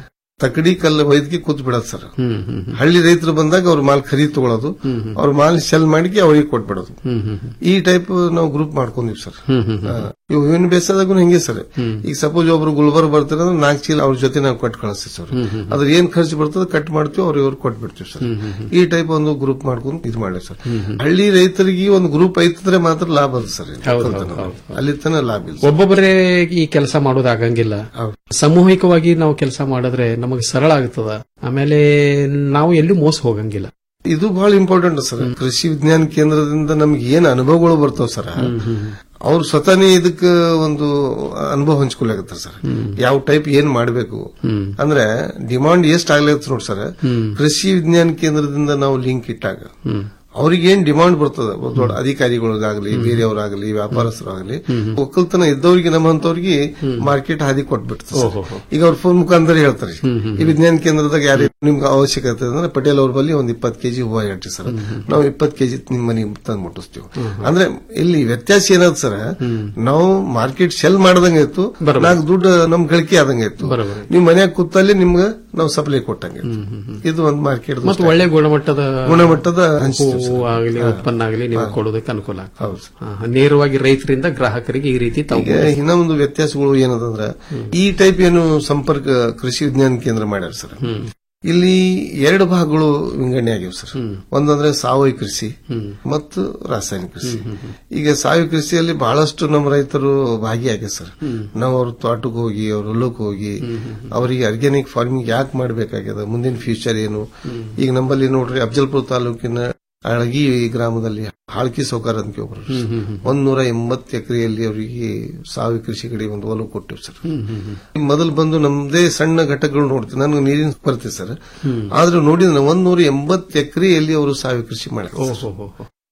ತಕಡಿ ಕಲ್ಲು ಒಯ್ದಕ್ಕೆ ಕೂತ್ ಬಿಡೋದು ಸರ್ ಹಳ್ಳಿ ರೈತರು ಬಂದಾಗ ಅವ್ರ ಮಾಲ್ ಖರೀದಿ ತಗೊಳ್ಳೋದು ಅವ್ರ ಮಾಲ್ ಸೆಲ್ ಮಾಡಿ ಅವ್ರಿಗೆ ಕೊಟ್ಬಿಡೋದು ಈ ಟೈಪ್ ನಾವು ಗ್ರೂಪ್ ಮಾಡ್ಕೊಂಡಿವಿ ಸರ್ ಹಾ. ಇವು ಹೂವಿನ ಬೇಸಾದಾಗೂ ಹಿಂಗೆ ಸರ್ ಈಗ ಸಪೋಸ್ ಒಬ್ರು ಗುಲ್ಬರ್ಗ ಬರ್ತಾರೆ ಅಂದ್ರೆ ನಾಲ್ಕು ಚೀಲ ಅವ್ರ ಜೊತೆ ನಾವು ಕೊಟ್ಟು ಕಳಿಸ್ತೀವಿ ಸರ್ ಅದ್ರ ಏನ್ ಖರ್ಚು ಬರ್ತದೆ ಕಟ್ ಮಾಡ್ತೀವಿ ಅವ್ರ ಇವ್ರು ಕೊಟ್ಬಿಡ್ತೀವಿ ಸರ್ ಈ ಟೈಪ್ ಒಂದು ಗ್ರೂಪ್ ಮಾಡ್ಕೊಂಡು ಇದು ಮಾಡಿ ಸರ್ ಹಳ್ಳಿ ರೈತರಿಗೆ ಒಂದು ಗ್ರೂಪ್ ಐತಂದ್ರೆ ಮಾತ್ರ ಲಾಭ ಅದ ಸರ್ ಇದು. ಹೌದು, ಒಕ್ಕಲ್ತನ. ಹೌದು, ಅಲ್ಲಿ ತನ ಲಾಭ ಇಲ್ಲ ಒಬ್ಬೊಬ್ಬರೇ ಈ ಕೆಲಸ ಮಾಡೋದು ಆಗಂಗಿಲ್ಲ ಸಾಮೂಹಿಕವಾಗಿ ನಾವು ಕೆಲಸ ಮಾಡಿದ್ರೆ ನಮಗೆ ಸರಳ ಆಗ್ತದ ಆಮೇಲೆ ನಾವು ಎಲ್ಲೂ ಮೋಸ ಹೋಗಂಗಿಲ್ಲ ಇದು ಬಹಳ ಇಂಪಾರ್ಟೆಂಟ್ ಸರ್ ಕೃಷಿ ವಿಜ್ಞಾನ ಕೇಂದ್ರದಿಂದ ನಮ್ಗೆ ಏನ್ ಅನುಭವಗಳು ಬರ್ತಾವ ಸರ್ ಅವ್ರು ಸ್ವತಃನೇ ಇದಕ್ಕ ಒಂದು ಅನುಭವ ಹಂಚ್ಕೊಳಕತ್ತಾರ ಸರ್ ಯಾವ ಟೈಪ್ ಏನ್ ಮಾಡಬೇಕು ಅಂದ್ರೆ ಡಿಮಾಂಡ್ ಎಷ್ಟ್ ಆಗ್ಲತ್ತ ನೋಡಿ ಸರ್ ಕೃಷಿ ವಿಜ್ಞಾನ ಕೇಂದ್ರದಿಂದ ನಾವು ಲಿಂಕ್ ಇಟ್ಟಾಗ ಅವ್ರಿಗೆ ಏನ್ ಡಿಮಾಂಡ್ ಬರ್ತದ ದೊಡ್ಡ ಅಧಿಕಾರಿಗಳಿಗಾಗಲಿ ಬೇರೆಯವರಾಗಲಿ ವ್ಯಾಪಾರಸ್ಥರಾಗಲಿ ಒಕ್ಕಲ್ತನ ಇದ್ದವ್ರಿಗೆ ನಮ್ಮಂತವ್ರಿಗೆ ಮಾರ್ಕೆಟ್ ಹಾದಿ ಕೊಟ್ಬಿಡ್ತದೆ ಸರ್. ಈಗ ಅವ್ರ ಫೋನ್ ಮುಖಾಂತರ ಹೇಳ್ತಾರೆ ಈ ವಿಜ್ಞಾನ ಕೇಂದ್ರದಾಗ ಯಾರು ನಿಮ್ಗೆ ಅವಶ್ಯಕತೆ ಅಂದ್ರೆ ಪಟೇಲ್ ಅವ್ರ ಬಳಿ ಒಂದ್ ಇಪ್ಪತ್ತು ಕೆಜಿ ಹೂವ ಹೇಳ್ರಿ ಸರ್ ನಾವು ಇಪ್ಪತ್ತು ಕೆಜಿ ನಿಮ್ ಮನೆಗೆ ತಂದು ಮುಟ್ಟಿಸ್ತೀವಿ ಅಂದ್ರೆ ಇಲ್ಲಿ ವ್ಯತ್ಯಾಸ ಏನದ ಸರ್ ನಾವು ಮಾರ್ಕೆಟ್ ಸೆಲ್ ಮಾಡ್ದಂಗೆ ಇತ್ತು ನಾಲ್ಕು ದುಡ್ಡು ನಮ್ ಗಳಿಕೆ ಆದಂಗೆ ಇತ್ತು ನಿಮ್ ಮನ್ಯಾಗ ಕೂತಲ್ಲಿ ನಿಮ್ಗೆ ನಾವು ಸಪ್ಲೈ ಕೊಟ್ಟಂಗೆ ಇತ್ತು. ಇದು ಒಂದು ಮಾರ್ಕೆಟ್ ಮತ್ತು ಒಳ್ಳೆ ಗುಣಮಟ್ಟದ ಗುಣಮಟ್ಟದ ಹಂಚ್ತೀವಿ ಸರ್. ಹೂವು ಆಗಲಿ ಉತ್ಪನ್ನ ಆಗಲಿ ನೀವು ಕೊಡೋದಕ್ಕೆ ಅನುಕೂಲ ಆಗ್ತದೆ. ಹಾ, ನೇರವಾಗಿ ರೈತರಿಂದ ಗ್ರಾಹಕರಿಗೆ ಈ ರೀತಿ ತಾವು ಈಗ ಇನ್ನೊಂದು ವ್ಯತ್ಯಾಸಗಳು ಏನದಂದ್ರ ಈ ಟೈಪ್ ಏನು ಸಂಪರ್ಕ ಕೃಷಿ ವಿಜ್ಞಾನ ಕೇಂದ್ರ ಮಾಡ್ಯಾರ ಸರ್ ಇಲ್ಲಿ ಎರಡು ಭಾಗಗಳು ವಿಂಗಡಣೆ ಆಗಿವೆ ಸರ್ ಒಂದಂದ್ರೆ ಸಾವಯವ ಕೃಷಿ ಮತ್ತು ರಾಸಾಯನಿಕ ಕೃಷಿ ಈಗ ಸಾವಯವ ಕೃಷಿಯಲ್ಲಿ ಬಹಳಷ್ಟು ನಮ್ಮ ರೈತರು ಭಾಗಿಯಾಗಿದೆ ಸರ್ ನಾವು ಅವ್ರ ತೋಟಕ್ಕೆ ಹೋಗಿ ಅವ್ರ ಹೊಲಕ್ಕೆ ಹೋಗಿ ಅವರಿಗೆ ಆರ್ಗ್ಯಾನಿಕ್ ಫಾರ್ಮಿಂಗ್ ಯಾಕೆ ಮಾಡಬೇಕಾಗ್ಯದ ಮುಂದಿನ ಫ್ಯೂಚರ್ ಏನು ಈಗ ನಮ್ಮಲ್ಲಿ ನೋಡ್ರಿ ಅಫಜಲ್ಪುರ ತಾಲೂಕಿನ ಅಳಗಿ ಗ್ರಾಮದಲ್ಲಿ ಹಾಳ್ಕಿ ಸೌಕಾರ ಅಂತ ಒಬ್ರು ಒಂದ್ ನೂರ ಎಂಬತ್ತು ಎಕರೆಯಲ್ಲಿ ಅವರಿಗೆ ಸಾವಯವ ಕೃಷಿ ಕಡೆ ಒಂದು ಒಲವು ಕೊಟ್ಟಿವಿ ಸರ್ ಮೊದಲು ಬಂದು ನಮ್ದೇ ಸಣ್ಣ ಘಟಕಗಳು ನೋಡ್ತೀವಿ ನನಗೆ ನೀರಿನ ಕೊರತೆ ಸರ್ ಆದ್ರೆ ನೋಡಿದ್ರೆ ಒಂದ್ ನೂರ ಎಂಬತ್ತು ಎಕರೆಯಲ್ಲಿ ಅವರು ಸಾವಯವ ಕೃಷಿ ಮಾಡ್ತಾರೆ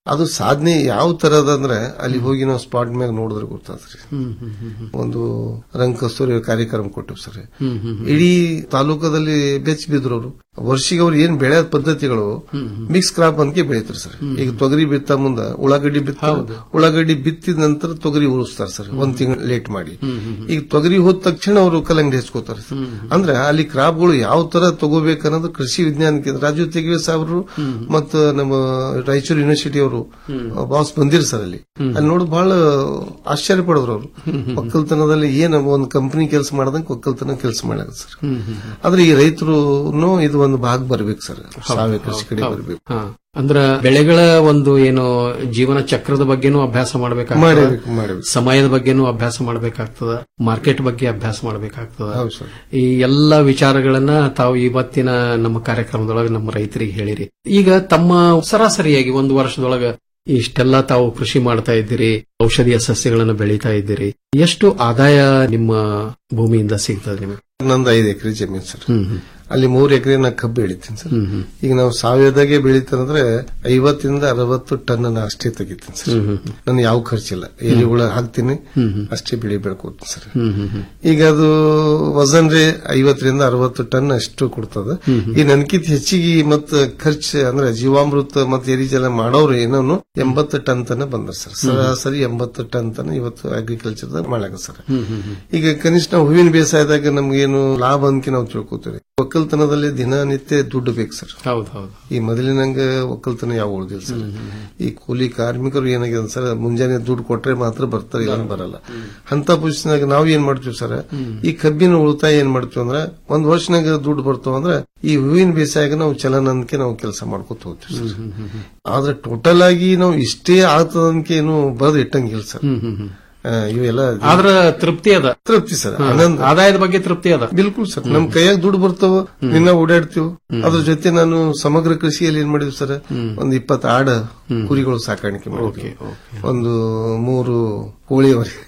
ಅದು ಸಾಧನೆ ಯಾವ ತರದ ಅಂದ್ರೆ ಅಲ್ಲಿ ಹೋಗಿ ನಾವು ಸ್ಪಾಟ್ ಮ್ಯಾಗ ನೋಡಿದ್ರೆ ಗೊತ್ತಾದ್ರಿ ಹ್ಮ್ ಹ್ಮ್ ಹ್ಮ್ ಹ್ಮ್. ಒಂದು ರಂಗ ಕಸ್ತೂರಿ ಕಾರ್ಯಕ್ರಮ ಕೊಟ್ಟಿವ್ ಸರ್ ಹ್ಮ್ ಹ್ಮ್ ಹ್ಮ್. ಇಡೀ ತಾಲೂಕದಲ್ಲಿ ಬೆಚ್ಚ ಬಿದ್ರು ಅವರು ವರ್ಷಿಗೆ ಅವ್ರು ಏನ್ ಬೆಳೆಯ ಪದ್ಧತಿಗಳು ಮಿಕ್ಸ್ ಕ್ರಾಪ್ ಅಂತ ಬೆಳಿತಾರೆ ಸರ್ ಈಗ ತೊಗರಿ ಬಿತ್ತ ಮುಂದ ಉಳ್ಳಾಗಡ್ಡಿ ಬಿತ್ತ ಉಳ್ಳಾಗಡ್ಡಿ ಬಿತ್ತಿದ ನಂತರ ತೊಗರಿ ಉಳಿಸ್ತಾರೆ ಸರ್ ಒಂದ್ ತಿಂಗಳು ಲೇಟ್ ಮಾಡಿ ಈಗ ತೊಗರಿ ಹೋದ ತಕ್ಷಣ ಅವರು ಕಲ್ಲಂಗಡಿ ಹಚ್ಕೋತಾರೆ ಸರ್ ಅಂದ್ರೆ ಅಲ್ಲಿ ಕ್ರಾಪ್ಗಳು ಯಾವ ತರ ತಗೋಬೇಕನ್ನೋದು ಕೃಷಿ ವಿಜ್ಞಾನ ಕೇಂದ್ರ ರಾಜು ತೆಗಿವೆ ಸಾಹೇಬರು ಮತ್ತು ನಮ್ಮ ರಾಯಚೂರು ಯೂನಿವರ್ಸಿಟಿ ಅವರು ಬಾಸ್ ಬಂದಿರ್ ಸರ್ ಅಲ್ಲಿ ಅಲ್ಲಿ ನೋಡಿ ಬಹಳ ಆಶ್ಚರ್ಯ ಪಡಿದ್ರು ಅವರು ಒಕ್ಕಲ್ತನದಲ್ಲಿ ಏನ್ ಒಂದು ಕಂಪನಿ ಕೆಲಸ ಮಾಡ್ದಂಗೆ ಒಕ್ಕಲ್ತನ ಕೆಲಸ ಮಾಡ್ಯಾರ ಸರ್ ಹ್ಮ್ ಹ್ಮ್ ಹ್ಮ್. ಆದ್ರೆ ಈ ರೈತರು ಇದು ಒಂದು ಭಾಗ ಬರ್ಬೇಕು ಸರ್ ಸಾವಯವ ಕೃಷಿ ಕಡೆ ಬರ್ಬೇಕು ಹಾ. ಅಂದ್ರ ಬೆಳೆಗಳ ಒಂದು ಏನು ಜೀವನ ಚಕ್ರದ ಬಗ್ಗೆನೂ ಅಭ್ಯಾಸ ಮಾಡ್ಬೇಕು, ಮಾಡಬೇಕಾಗ್ತದ ಮಾಡ್ಬೇಕು. ಸಮಯದ ಬಗ್ಗೆನೂ ಅಭ್ಯಾಸ ಮಾಡಬೇಕಾಗ್ತದ ಮಾರ್ಕೆಟ್ ಬಗ್ಗೆ ಅಭ್ಯಾಸ ಮಾಡಬೇಕಾಗ್ತದ ಹೌದು ಸರ್ ಈ ಎಲ್ಲಾ ವಿಚಾರಗಳನ್ನ ತಾವು ಇವತ್ತಿನ ನಮ್ಮ ಕಾರ್ಯಕ್ರಮದೊಳಗೆ ನಮ್ಮ ರೈತರಿಗೆ ಹೇಳಿರಿ ಈಗ ತಮ್ಮ ಸರಾಸರಿಯಾಗಿ ಒಂದು ವರ್ಷದೊಳಗ ಇಷ್ಟೆಲ್ಲ ತಾವು ಕೃಷಿ ಮಾಡ್ತಾ ಇದ್ದೀರಿ ಔಷಧೀಯ ಸಸ್ಯಗಳನ್ನು ಬೆಳೀತಾ ಇದ್ದೀರಿ ಎಷ್ಟು ಆದಾಯ ನಿಮ್ಮ ಭೂಮಿಯಿಂದ ಸಿಗ್ತದೆ ನಿಮಗೆ ನಂದು ಐದು ಎಕರೆ ಜಮೀನ್ ಸರ್ ಹ್ಮ್ ಹ್ಮ್. ಅಲ್ಲಿ ಮೂರು ಎಕರೆ ನಾ ಕಬ್ಬು ಬೆಳಿತೀನಿ ಸರ್ ಹ್ಮ್ ಹ್ಮ್. ಈಗ ನಾವು ಸಾವಯವದಾಗೆ ಬೆಳಿತಾನಂದ್ರೆ ಐವತ್ತಿಂದ ಅರವತ್ತು ಟನ್ ನಾ ಅಷ್ಟೇ ತೆಗಿತೀನಿ ಸರ್ ಹ್ಮ್ ಹ್ಮ್ ಹ್ಮ್. ನನ್ ಯಾವ ಖರ್ಚಿಲ್ಲ ಎಲಿಹುಳ ಹಾಕ್ತೀನಿ ಹ್ಮ್ ಹ್ಮ್. ಅಷ್ಟೇ ಬೆಳಿ ಬೆಳ್ಕೋತೀನಿ ಸರ್ ಹ್ಮ್ ಹ್ಮ್ ಹ್ಮ್. ಈಗ ಅದು ವಜನ್ ರೇ ಐವತ್ತರಿಂದ ಅರವತ್ತು ಟನ್ ಅಷ್ಟು ಕೊಡ್ತದ ಹ್ಮ್ ಹ್ಮ್. ಈ ನನ್ಕಿಂತ ಹೆಚ್ಚಿಗೆ ಮತ್ತ ಖರ್ಚು ಅಂದ್ರೆ ಜೀವಾಮೃತ ಮತ್ತೆ ಎರಿಜಲ ಮಾಡೋರು ಏನೋ ಎಂಬತ್ತು ಟನ್ ತನ ಬಂದ್ರ ಸರ್ ಸರಾಸರಿ ಎಂಬತ್ತು ಟನ್ ತನ ಇವತ್ತು ಅಗ್ರಿಕಲ್ಚರ್ ಮಾಡ್ಲಾಕ ಸರ್ ಹ್ಮ್ ಹ್ಮ್ ಹ್ಮ್. ಈಗ ಕನಿಷ್ಠ ನಾವು ಹೂವಿನ ಬೇಸಾಯದಾಗ ನಮ್ಗೇನು ಲಾಭ ಅಂತ ನಾವು ತಿಳ್ಕೊತೀವಿ ಒಕ್ಕಲ್ತನದಲ್ಲಿ ದಿನನಿತ್ಯ ದುಡ್ಡು ಬೇಕು ಸರ್ ಹೌದು ಹೌದು ಈ ಮೊದಲಿನಂಗ ಒಕ್ಕಲ್ತನ ಯಾವ ಉಳಿದಿಲ್ಲ ಸರ್ ಈ ಕೂಲಿ ಕಾರ್ಮಿಕರು ಏನಾಗಿದೆ ಸರ್ ಮುಂಜಾನೆ ದುಡ್ಡು ಕೊಟ್ರೆ ಮಾತ್ರ ಬರ್ತಾರೆ ಇಲ್ಲ ಬರಲ್ಲ ಅಂತ ಪೊಸಿಷನ್ಯಾಗ ನಾವ್ ಏನ್ ಮಾಡ್ತೀವಿ ಸರ್ ಈ ಕಬ್ಬಿನ ಉಳಿತಾಯ ಏನ್ ಮಾಡ್ತೀವಿ ಅಂದ್ರೆ ಒಂದ್ ವರ್ಷನಾಗ ದುಡ್ಡು ಬರ್ತಾವ ಅಂದ್ರೆ ಈ ಹೂವಿನ ಬೇಸಾಯಾಗ ನಾವು ಚಲನಂದಕ್ಕೆ ನಾವು ಕೆಲಸ ಮಾಡ್ಕೊತ ಹೋಗ್ತೀವಿ ಸರ್ ಆದ್ರೆ ಟೋಟಲ್ ಆಗಿ ನಾವು ಇಷ್ಟೇ ಆಗ್ತದಂಕೆ ಏನು ಬರೆದು ಇಟ್ಟಂಗಿಲ್ಲ ಸರ್ ಹ್ಮ್ ಹ್ಮ್ ಹ್ಮ್. ಆ, ಇವೆಲ್ಲ ಆದ್ರ ತೃಪ್ತಿ ಅದ ತೃಪ್ತಿ ಸರ್ ಹಾ. ಆನಂದ ಆದಾಯದ ಬಗ್ಗೆ ತೃಪ್ತಿ ಅದ ಬಿಲ್ಕುಲ್ ಸರ್ ನಮ್ ಕೈಯಾಗ ದುಡ್ಡು ಬರ್ತಾವ ನಿನ್ನ ಓಡಾಡ್ತೀವಿ ಅದ್ರ ಜೊತೆ ನಾನು ಸಮಗ್ರ ಕೃಷಿಯಲ್ಲಿ ಏನ್ ಮಾಡಿದ್ವಿ ಸರ್ ಒಂದ್ ಇಪ್ಪತ್ತು ಆಡ ಕುರಿಗಳು ಸಾಕಾಣಿಕೆ ಮಾಡಿದ್ವಿ ಒಂದು ಮೂರು ಕೋಳಿಯವರೆಗೆ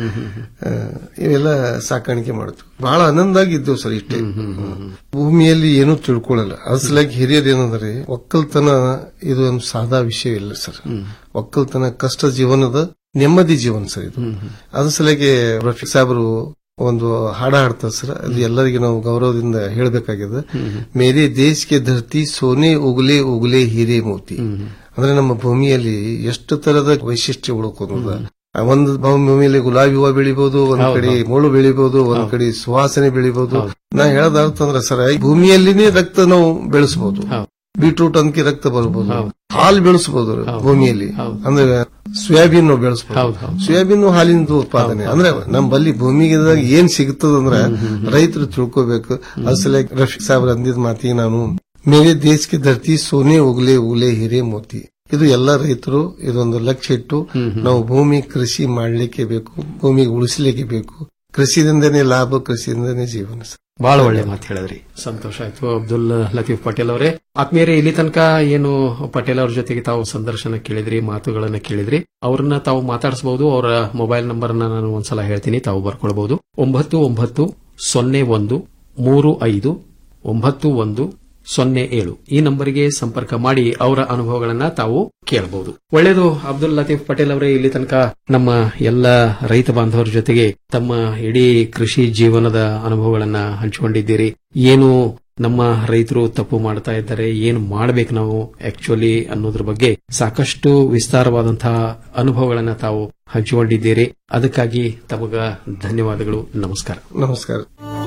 ಆ, ಇವೆಲ್ಲ ಸಾಕಾಣಿಕೆ ಮಾಡ್ತೀವಿ ಬಹಳ ಆನಂದಾಗಿದ್ದೇವು ಸರ್ ಇಷ್ಟೇ ಭೂಮಿಯಲ್ಲಿ ಏನೂ ತಿಳ್ಕೊಳ್ಳಲ್ಲ ಅಸಲಾಗಿ ಹಿರಿಯರು ಏನಂದ್ರೆ ಒಕ್ಕಲ್ತನ ಇದು ಒಂದು ಸಾದಾ ವಿಷಯ ಇಲ್ಲ ಸರ್ ಒಕ್ಕಲ್ತನ ಕಷ್ಟ ಜೀವನದ ನೆಮ್ಮದಿ ಜೀವನ ಸರ್ ಇದು ಅದ್ರ ಸಲಗೆ ರಫೀಕ್ ಸಾಹೇಬರು ಒಂದು ಹಾಡ ಹಾಡ್ತಾರೆ ಸರ್ ಅದು ಎಲ್ಲರಿಗೆ ನಾವು ಗೌರವದಿಂದ ಹೇಳಬೇಕಾಗಿದೆ ಮೇರೆ ದೇಶಕ್ಕೆ ಧರ್ತಿ ಸೋನೆ ಉಗುಲೆ ಉಗುಲೆ ಹೀರೆ ಮೋತಿ ಅಂದ್ರೆ ನಮ್ಮ ಭೂಮಿಯಲ್ಲಿ ಎಷ್ಟು ತರದ ವೈಶಿಷ್ಟ್ಯ ಉಳ್ಕೋದ ಒಂದ್ ಭೂಮಿಯಲ್ಲಿ ಗುಲಾಬಿ ಹೂವ ಬೆಳಿಬಹುದು ಒಂದ್ ಹೌದು, ಕಡೆ ಹೌದು. ಮುಳ್ಳು ಬೆಳಿಬಹುದು ಒಂದ್ ಕಡೆ ಸುವಾಸನೆ ಬೆಳಿಬಹುದು ನಾ ಹೇಳದ ಅರ್ಥ ಅಂದ್ರೆ ಸರ್ ಈ ಭೂಮಿಯಲ್ಲಿನೇ ರಕ್ತ ನಾವು ಬೆಳೆಸಬಹುದು ಬೀಟ್ರೂಟ್ ಅಂಕಿ ರಕ್ತ ಬರಬಹುದು ಹಾಲು ಬೆಳೆಸಬಹುದು ಭೂಮಿಯಲ್ಲಿ ಅಂದ್ರೆ ಸೋಯಾಬೀನ್ ನಾವು ಬೆಳೆಸಬಹುದು ಸೋಯಾಬೀನ್ ಹಾಲಿನ ಉತ್ಪಾದನೆ ಅಂದ್ರೆ ನಮ್ಮ ಬಲ್ಲಿ ಭೂಮಿಗೆ ಏನ್ ಸಿಗುತ್ತದಂದ್ರೆ ರೈತರು ತಿಳ್ಕೋಬೇಕು ಅಸಲ ರಫೀಕ್ ಸಾಹೇಬ್ರ ಅಂದಿದ್ ಮಾತಿಗೆ ನಾನು ಮೇರೆ ದೇಶಕ್ಕೆ ಧರ್ತಿ ಸೋನೆ ಉಗ್ಲೆ ಉಗ್ಲೆ ಹಿರೇ ಮೋತಿ ಇದು ಎಲ್ಲ ರೈತರು ಇದೊಂದು ಲಕ್ಷ್ಯ ಇಟ್ಟು ನಾವು ಭೂಮಿ ಕೃಷಿ ಮಾಡ್ಲಿಕ್ಕೆ ಬೇಕು ಭೂಮಿಗೆ ಉಳಿಸ್ಲಿಕ್ಕೆ ಬೇಕು ಕೃಷಿದಿಂದನೇ ಲಾಭ ಕೃಷಿಯಿಂದನೇ ಜೀವನ ಸರ್. ಬಹಳ ಒಳ್ಳೆ ಮಾತು ಹೇಳಿದ್ರಿ ಸಂತೋಷ ಆಯ್ತು ಅಬ್ದುಲ್ ಲತೀಫ್ ಪಟೇಲ್ ಅವರೇ ಆತ್ಮೀಯರೇ ಇಲ್ಲಿ ತನಕ ಏನು ಪಟೇಲ್ ಅವ್ರ ಜೊತೆಗೆ ತಾವು ಸಂದರ್ಶನ ಕೇಳಿದ್ರಿ ಮಾತುಗಳನ್ನ ಕೇಳಿದ್ರಿ ಅವ್ರನ್ನ ತಾವು ಮಾತಾಡಿಸಬಹುದು ಅವರ ಮೊಬೈಲ್ ನಂಬರ್ ನಾನು ಒಂದ್ಸಲ ಹೇಳ್ತೀನಿ ತಾವು ಬರ್ಕೊಳ್ಬಹುದು ಒಂಬತ್ತು ಒಂಬತ್ತು ಸೊನ್ನೆ ಒಂದು ಮೂರು ಐದು ಒಂಬತ್ತು ಒಂದು ಸೊನ್ನೆ ಏಳು ಈ ನಂಬರಿಗೆ ಸಂಪರ್ಕ ಮಾಡಿ ಅವರ ಅನುಭವಗಳನ್ನ ತಾವು ಕೇಳಬಹುದು ಒಳ್ಳೆಯದು ಅಬ್ದುಲ್ ಲತೀಫ್ ಪಟೇಲ್ ಅವರೇ ಇಲ್ಲಿ ತನಕ ನಮ್ಮ ಎಲ್ಲ ರೈತ ಬಾಂಧವರ ಜೊತೆಗೆ ತಮ್ಮ ಇಡೀ ಕೃಷಿ ಜೀವನದ ಅನುಭವಗಳನ್ನ ಹಂಚಿಕೊಂಡಿದ್ದೀರಿ ಏನು ನಮ್ಮ ರೈತರು ತಪ್ಪು ಮಾಡ್ತಾ ಇದ್ದಾರೆ ಏನು ಮಾಡಬೇಕು ನಾವು ಆಕ್ಚುಲಿ ಅನ್ನೋದ್ರ ಬಗ್ಗೆ ಸಾಕಷ್ಟು ವಿಸ್ತಾರವಾದಂತಹ ಅನುಭವಗಳನ್ನ ತಾವು ಹಂಚಿಕೊಂಡಿದ್ದೀರಿ ಅದಕ್ಕಾಗಿ ತಮಗ ಧನ್ಯವಾದಗಳು ನಮಸ್ಕಾರ ನಮಸ್ಕಾರ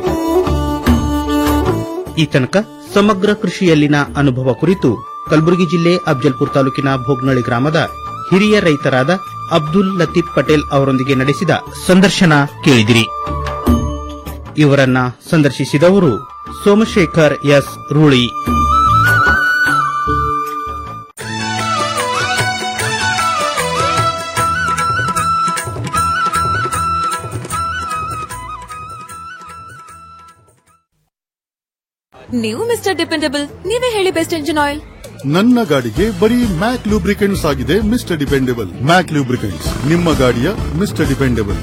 ಈ ತನಕ ಸಮಗ್ರ ಕೃಷಿಯಲ್ಲಿನ ಅನುಭವ ಕುರಿತು ಕಲಬುರಗಿ ಜಿಲ್ಲೆ ಅಫ್ಜಲ್ಪುರ ತಾಲೂಕಿನ ಭೋಗ್ನಳ್ಳಿ ಗ್ರಾಮದ ಹಿರಿಯ ರೈತರಾದ ಅಬ್ದುಲ್ ಲತೀಫ್ ಪಟೇಲ್ ಅವರೊಂದಿಗೆ ನಡೆಸಿದ ಸಂದರ್ಶನ ಕೇಳಿದಿರಿ ಇವರನ್ನ ಸಂದರ್ಶಿಸಿದವರು ಸೋಮಶೇಖರ್ ಎಸ್ ರೂಳಿ ನೀವು ಮಿಸ್ಟರ್ ಡಿಪೆಂಡಬಲ್ ನೀವೇ ಹೇಳಿ ಬೆಸ್ಟ್ ಇಂಜಿನ್ ಆಯಿಲ್ ನನ್ನ ಗಾಡಿಗೆ ಬರೀ ಮ್ಯಾಕ್ ಲೂಬ್ರಿಕೆಂಟ್ಸ್ ಆಗಿದೆ ಮಿಸ್ಟರ್ ಡಿಪೆಂಡೆಬಲ್ ಮ್ಯಾಕ್ ಲೂಬ್ರಿಕೆಂಟ್ಸ್ ನಿಮ್ಮ ಗಾಡಿಯ ಮಿಸ್ಟರ್ ಡಿಪೆಂಡೆಬಲ್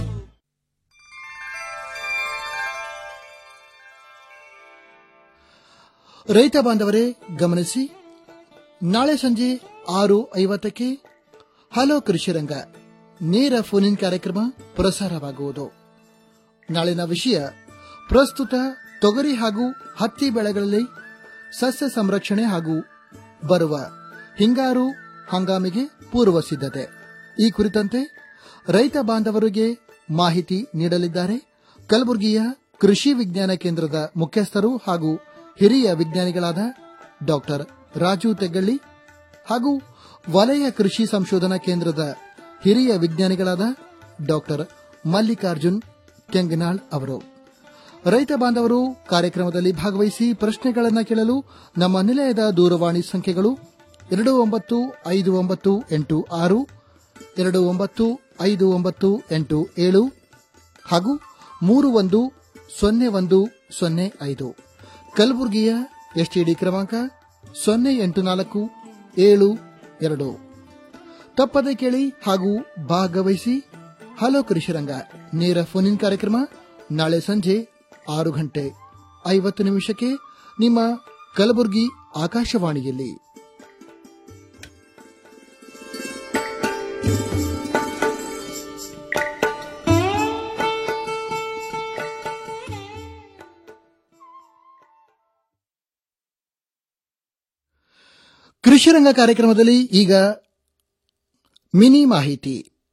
ರೈತ ಬಾಂಧವರೇ ಗಮನಿಸಿ ನಾಳೆ ಸಂಜೆ ಆರು ಐವತ್ತಕ್ಕೆ ಹಲೋ ಕೃಷಿರಂಗ ನೇರ ಫೋನ್ ಇನ್ ಕಾರ್ಯಕ್ರಮ ಪ್ರಸಾರವಾಗುವುದು ನಾಳಿನ ವಿಷಯ ಪ್ರಸ್ತುತ ತೊಗರಿ ಹಾಗೂ ಹತ್ತಿ ಬೆಳೆಗಳಲ್ಲಿ ಸಸ್ಯ ಸಂರಕ್ಷಣೆ ಹಾಗೂ ಬರುವ ಹಿಂಗಾರು ಹಂಗಾಮಿಗೆ ಪೂರ್ವ ಸಿದ್ಧತೆ ಈ ಕುರಿತಂತೆ ರೈತ ಬಾಂಧವರಿಗೆ ಮಾಹಿತಿ ನೀಡಲಿದ್ದಾರೆ ಕಲಬುರಗಿಯ ಕೃಷಿ ವಿಜ್ಞಾನ ಕೇಂದ್ರದ ಮುಖ್ಯಸ್ಥರು ಹಾಗೂ ಹಿರಿಯ ವಿಜ್ಞಾನಿಗಳಾದ ಡಾಕ್ಟರ್ ರಾಜು ತೆಗ್ಗಳ್ಳಿ ಹಾಗೂ ವಲಯ ಕೃಷಿ ಸಂಶೋಧನಾ ಕೇಂದ್ರದ ಹಿರಿಯ ವಿಜ್ಞಾನಿಗಳಾದ ಡಾಕ್ಟರ್ ಮಲ್ಲಿಕಾರ್ಜುನ್ ಕೆಂಗನಾಳ್ ಅವರು ರೈತ ಬಾಂಧವರು ಕಾರ್ಯಕ್ರಮದಲ್ಲಿ ಭಾಗವಹಿಸಿ ಪ್ರಶ್ನೆಗಳನ್ನು ಕೇಳಲು ನಮ್ಮ ನಿಲಯದ ದೂರವಾಣಿ ಸಂಖ್ಯೆಗಳು ಎರಡು ಒಂಬತ್ತು ಐದು ಒಂಬತ್ತು ಎಂಟು ಆರು ಎರಡು ಒಂಬತ್ತು ಐದು ಒಂಬತ್ತು ಎಂಟು ಏಳು ಹಾಗೂ ಮೂರು ಒಂದು ಸೊನ್ನೆ ಒಂದು ಸೊನ್ನೆ ಐದು ಕಲಬುರಗಿಯ ಎಸ್ಟಿಡಿ ಕ್ರಮಾಂಕ ಸೊನ್ನೆ ಎಂಟು ನಾಲ್ಕು ಏಳು ಎರಡು ತಪ್ಪದೆ ಕೇಳಿ ಹಾಗೂ ಭಾಗವಹಿಸಿ ಹಲೋ ಕೃಷಿರಂಗ ನೇರ ಫೋನ್ ಇನ್ ಕಾರ್ಯಕ್ರಮ ನಾಳೆ ಸಂಜೆ ಆರು ಗಂಟೆ ಐವತ್ತು ನಿಮಿಷಕ್ಕೆ ನಿಮ್ಮ ಕಲಬುರಗಿ ಆಕಾಶವಾಣಿಯಲ್ಲಿ ಕೃಷಿರಂಗ ಕಾರ್ಯಕ್ರಮದಲ್ಲಿ ಈಗ ಮಿನಿ ಮಾಹಿತಿ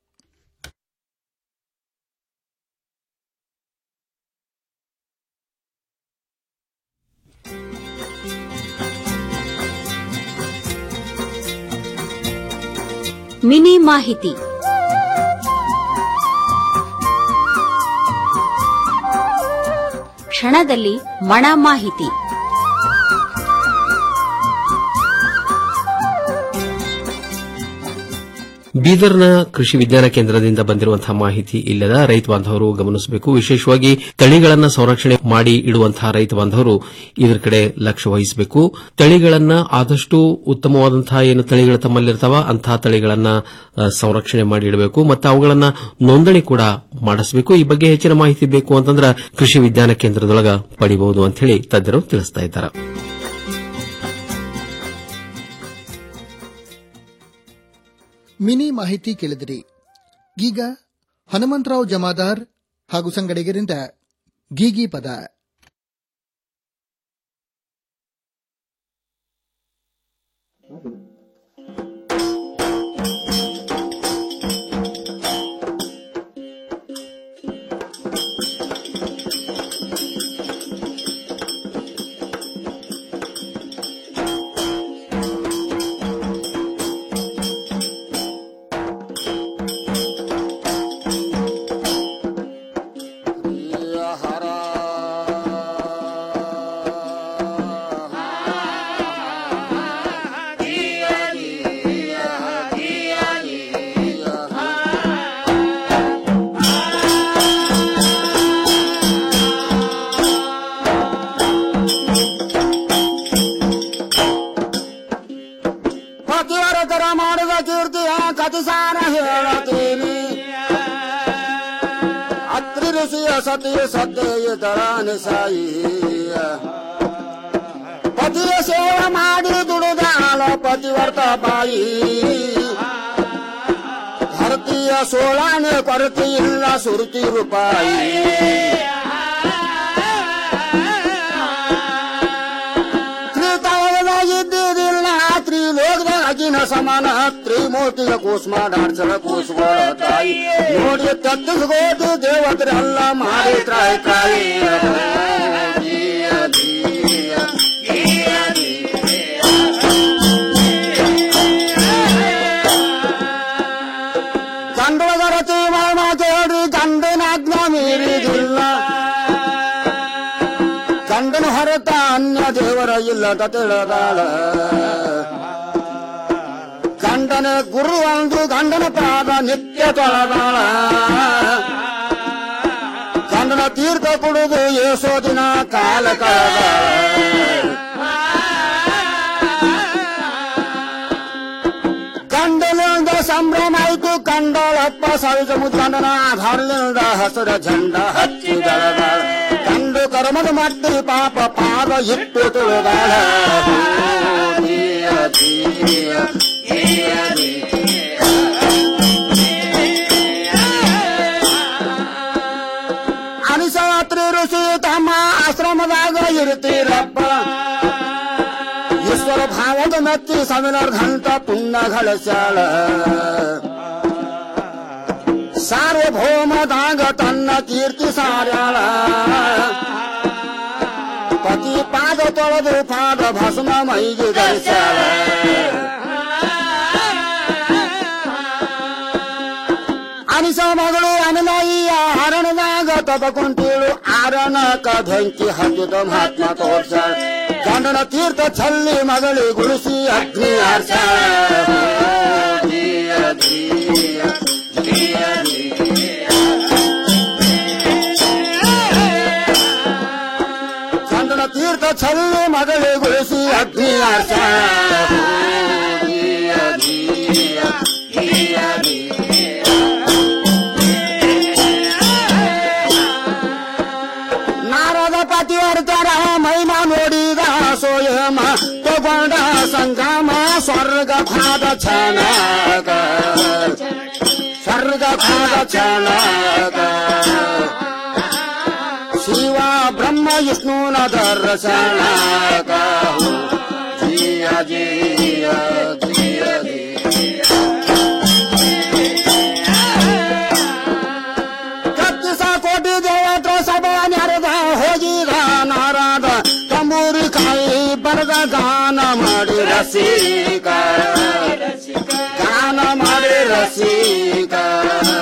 ಮಿನಿ ಮಾಹಿತಿ ಕ್ಷಣದಲ್ಲಿ ಮಣ ಮಾಹಿತಿ ಬೀದರ್ನ ಕೃಷಿ ವಿಜ್ಞಾನ ಕೇಂದ್ರದಿಂದ ಬಂದಿರುವಂತಹ ಮಾಹಿತಿ ಇಲ್ಲದ ರೈತ ಬಾಂಧವರು ಗಮನಿಸಬೇಕು ವಿಶೇಷವಾಗಿ ತಳಿಗಳನ್ನ ಸಂರಕ್ಷಣೆ ಮಾಡಿ ಇಡುವಂತಹ ರೈತ ಬಾಂಧವರು ಇದರ ಕಡೆ ಲಕ್ಷ್ಯ ವಹಿಸಬೇಕು ತಳಿಗಳನ್ನ ಆದಷ್ಟು ಉತ್ತಮವಾದಂತಹ ಏನು ತಳಿಗಳು ತಮ್ಮಲ್ಲಿರ್ತಾವ ಅಂತಹ ತಳಿಗಳನ್ನ ಆ, ಸಂರಕ್ಷಣೆ ಮಾಡಿ ಇಡಬೇಕು ಮತ್ತು ಅವುಗಳನ್ನ ನೋಂದಣಿ ಕೂಡ ಮಾಡಿಸಬೇಕು ಈ ಬಗ್ಗೆ ಹೆಚ್ಚಿನ ಮಾಹಿತಿ ಬೇಕು ಅಂತಂದ್ರೆ ಕೃಷಿ ವಿಜ್ಞಾನ ಕೇಂದ್ರದೊಳಗ ಪಡಿಬಹುದು ಅಂತ ಹೇಳಿ ತಜ್ಞರು ತಿಳಿಸ್ತಾ ಇದ್ದಾರೆ ಮಿನಿ ಮಾಹಿತಿ ಕೇಳಿದಿರಿ ಈಗ ಹನುಮಂತರಾವ್ ಜಮಾದಾರ್ ಹಾಗೂ ಸಂಗಡಿಗರಿಂದ ಗೀಗಿ ಪದ ಪತಿವರತರ ಮಾಡಿದ ಕೀರ್ತಿಯ ಕತಿಸಾರ ಹೇಳತೀನಿ ಅತ್ರಿ ಋಷಿಯ ಸತಿ ಸತ್ಯ ತರ ನಿಸಾಯಿ ಪತಿಯ ಸೇವೆ ಮಾಡಿ ದುಡಿದ ಆಳ ಪತಿವರ್ತ ಬಾಯಿ ಧರತಿಯ ಸೋಳಾನೆ ಕೊರತೆ ಇಲ್ಲ ಸುರುತಿ ರೂಪಾಯಿ ತ್ರಿತಾಳದಾಗಿದ್ದಿರಲಿಲ್ಲ ತ್ರಿಲೋಕದಾಗಿನ ಸಮಾನ ತ್ರಿಮೂರ್ತಿಯ ಕೂಸ್ಮ ಡಾಡ್ಸಲ ಕೂಸ್ಗೋಳ ತಾಯಿ ನೋಡಿ ತತ್ತಿಸ್ಗೋದು ದೇವತರೆಲ್ಲ ಮಾಡಿ ತ್ರಾಯಿ ತ್ರಾಯಿ ಗಂಡದ ರತಿ ಮಾತೇಳಿ ಗಂಡನ ಆಜ್ಞಾ ಮೀರಿದಿಲ್ಲ ಗಂಡನ ಹೊರತ ಅನ್ಯ ದೇವರ ಇಲ್ಲದ ತಿಳಿದಾಳ ಗಂಡನ ಗುರು ಅಂದು ಗಂಡನ ಪಾದ ನಿತ್ಯ ತೊಳೆದಾಳ ಗಂಡನ ತೀರ್ಥ ಕುಡಿದು ಏಸೋ ದಿನ ಕಾಲ ಕಳೆದಾಳ ಗಂಡನಿಂದ ಸಂಭ್ರಮ ಆಯ್ತು ಕಂಡಳಪ್ಪ ಸಾವಿತ ಮುದ್ಗಂಡನ ಆಧಾರದಿಂದ ಹಸಿರ झंडा ಹಚ್ಚಿ ಬೆಳೆದಾಳ ಕಂಡು ಕರ್ಮದ ಮಟ್ಟಿ ಪಾಪ ಪಾದ ಇಟ್ಟು ತುಳಿದಾಳ ಧೀಯ ಧೀಯ ಧೀಯ ಧೀಯ ಅನಿಸಾತ್ರಿ ಋಷಿ ತಮ್ಮ ಆಶ್ರಮದಾಗ ಇರ್ತೀರಪ್ಪ ಈಶ್ವರ ಭಾವದ ಮೆತ್ತಿ ಸಾವಿರಾರು ಘಂಟ ಪುಣ್ಯ ಗಳಿಸ್ಯಾಳ ಸಾರ್ವಭೌಮದಾಗ ತನ್ನ ಕೀರ್ತಿ ಸಾರ್ಯಾಳ ಪತಿ ಪಾದ ತೊಳೆದು ಪಾದ ಭಸ್ಮ ಮೈಗೆ ಧರಿಸ್ಯಾಳ ಅನಿಸ ಮಗಳು ಅನಲಾಯಿಯ ಹರಣದಾಗ ತಪಕೊಂತೀಳು ಆರಣಕ ಬೆಂಕಿ ಹತ್ತಿದ ಮಹಾತ್ಮ ತೋರ್ಸಾಳ ಗಂಡನ ತೀರ್ಥ ಚಲ್ಲಿ ಮಗಳಿ ಗುಡಿಸಿ ಅಗ್ನಿ ಆರ್ಸಾಳ ಗಂಡನ ತೀರ್ಥ ಚಲ್ಲಿ ಮಗಳಿ ಗುಡಿಸಿ ಅಗ್ನಿ ಆರ್ಸಾಳ ನಾರದ ಪತಿವರ್ತರ ಮಹಿಮಾ ನೋಡಿದ ಸೋಯಮ ತಗೊಂಡ ಸಂಗಮ ಸ್ವರ್ಗ ಖಾದ ಛಾನಾಗ ಸ್ವರ್ಗ ಖಾದ ಛಾನಾಗ ಶಿವ ಬ್ರಹ್ಮ ವಿಷ್ಣುನ ದರ್ಶನಾಗ ಜಿಯ ಜಿಯ ಜಿಯ ಕತ್ತಿಸ ಕೋಟಿ ದೇವತ್ರ ಸಭಾ ನೆರೆದ ಹೋಗಿದ ನಾರಾದ ತಂಬೂರಿ ಕಾಯಿ ಬರಗ ಗಾನ ಮಾಡಿ ರಸಿಕ ಗಾನ ಮಾಡಿ ರಸಿಕ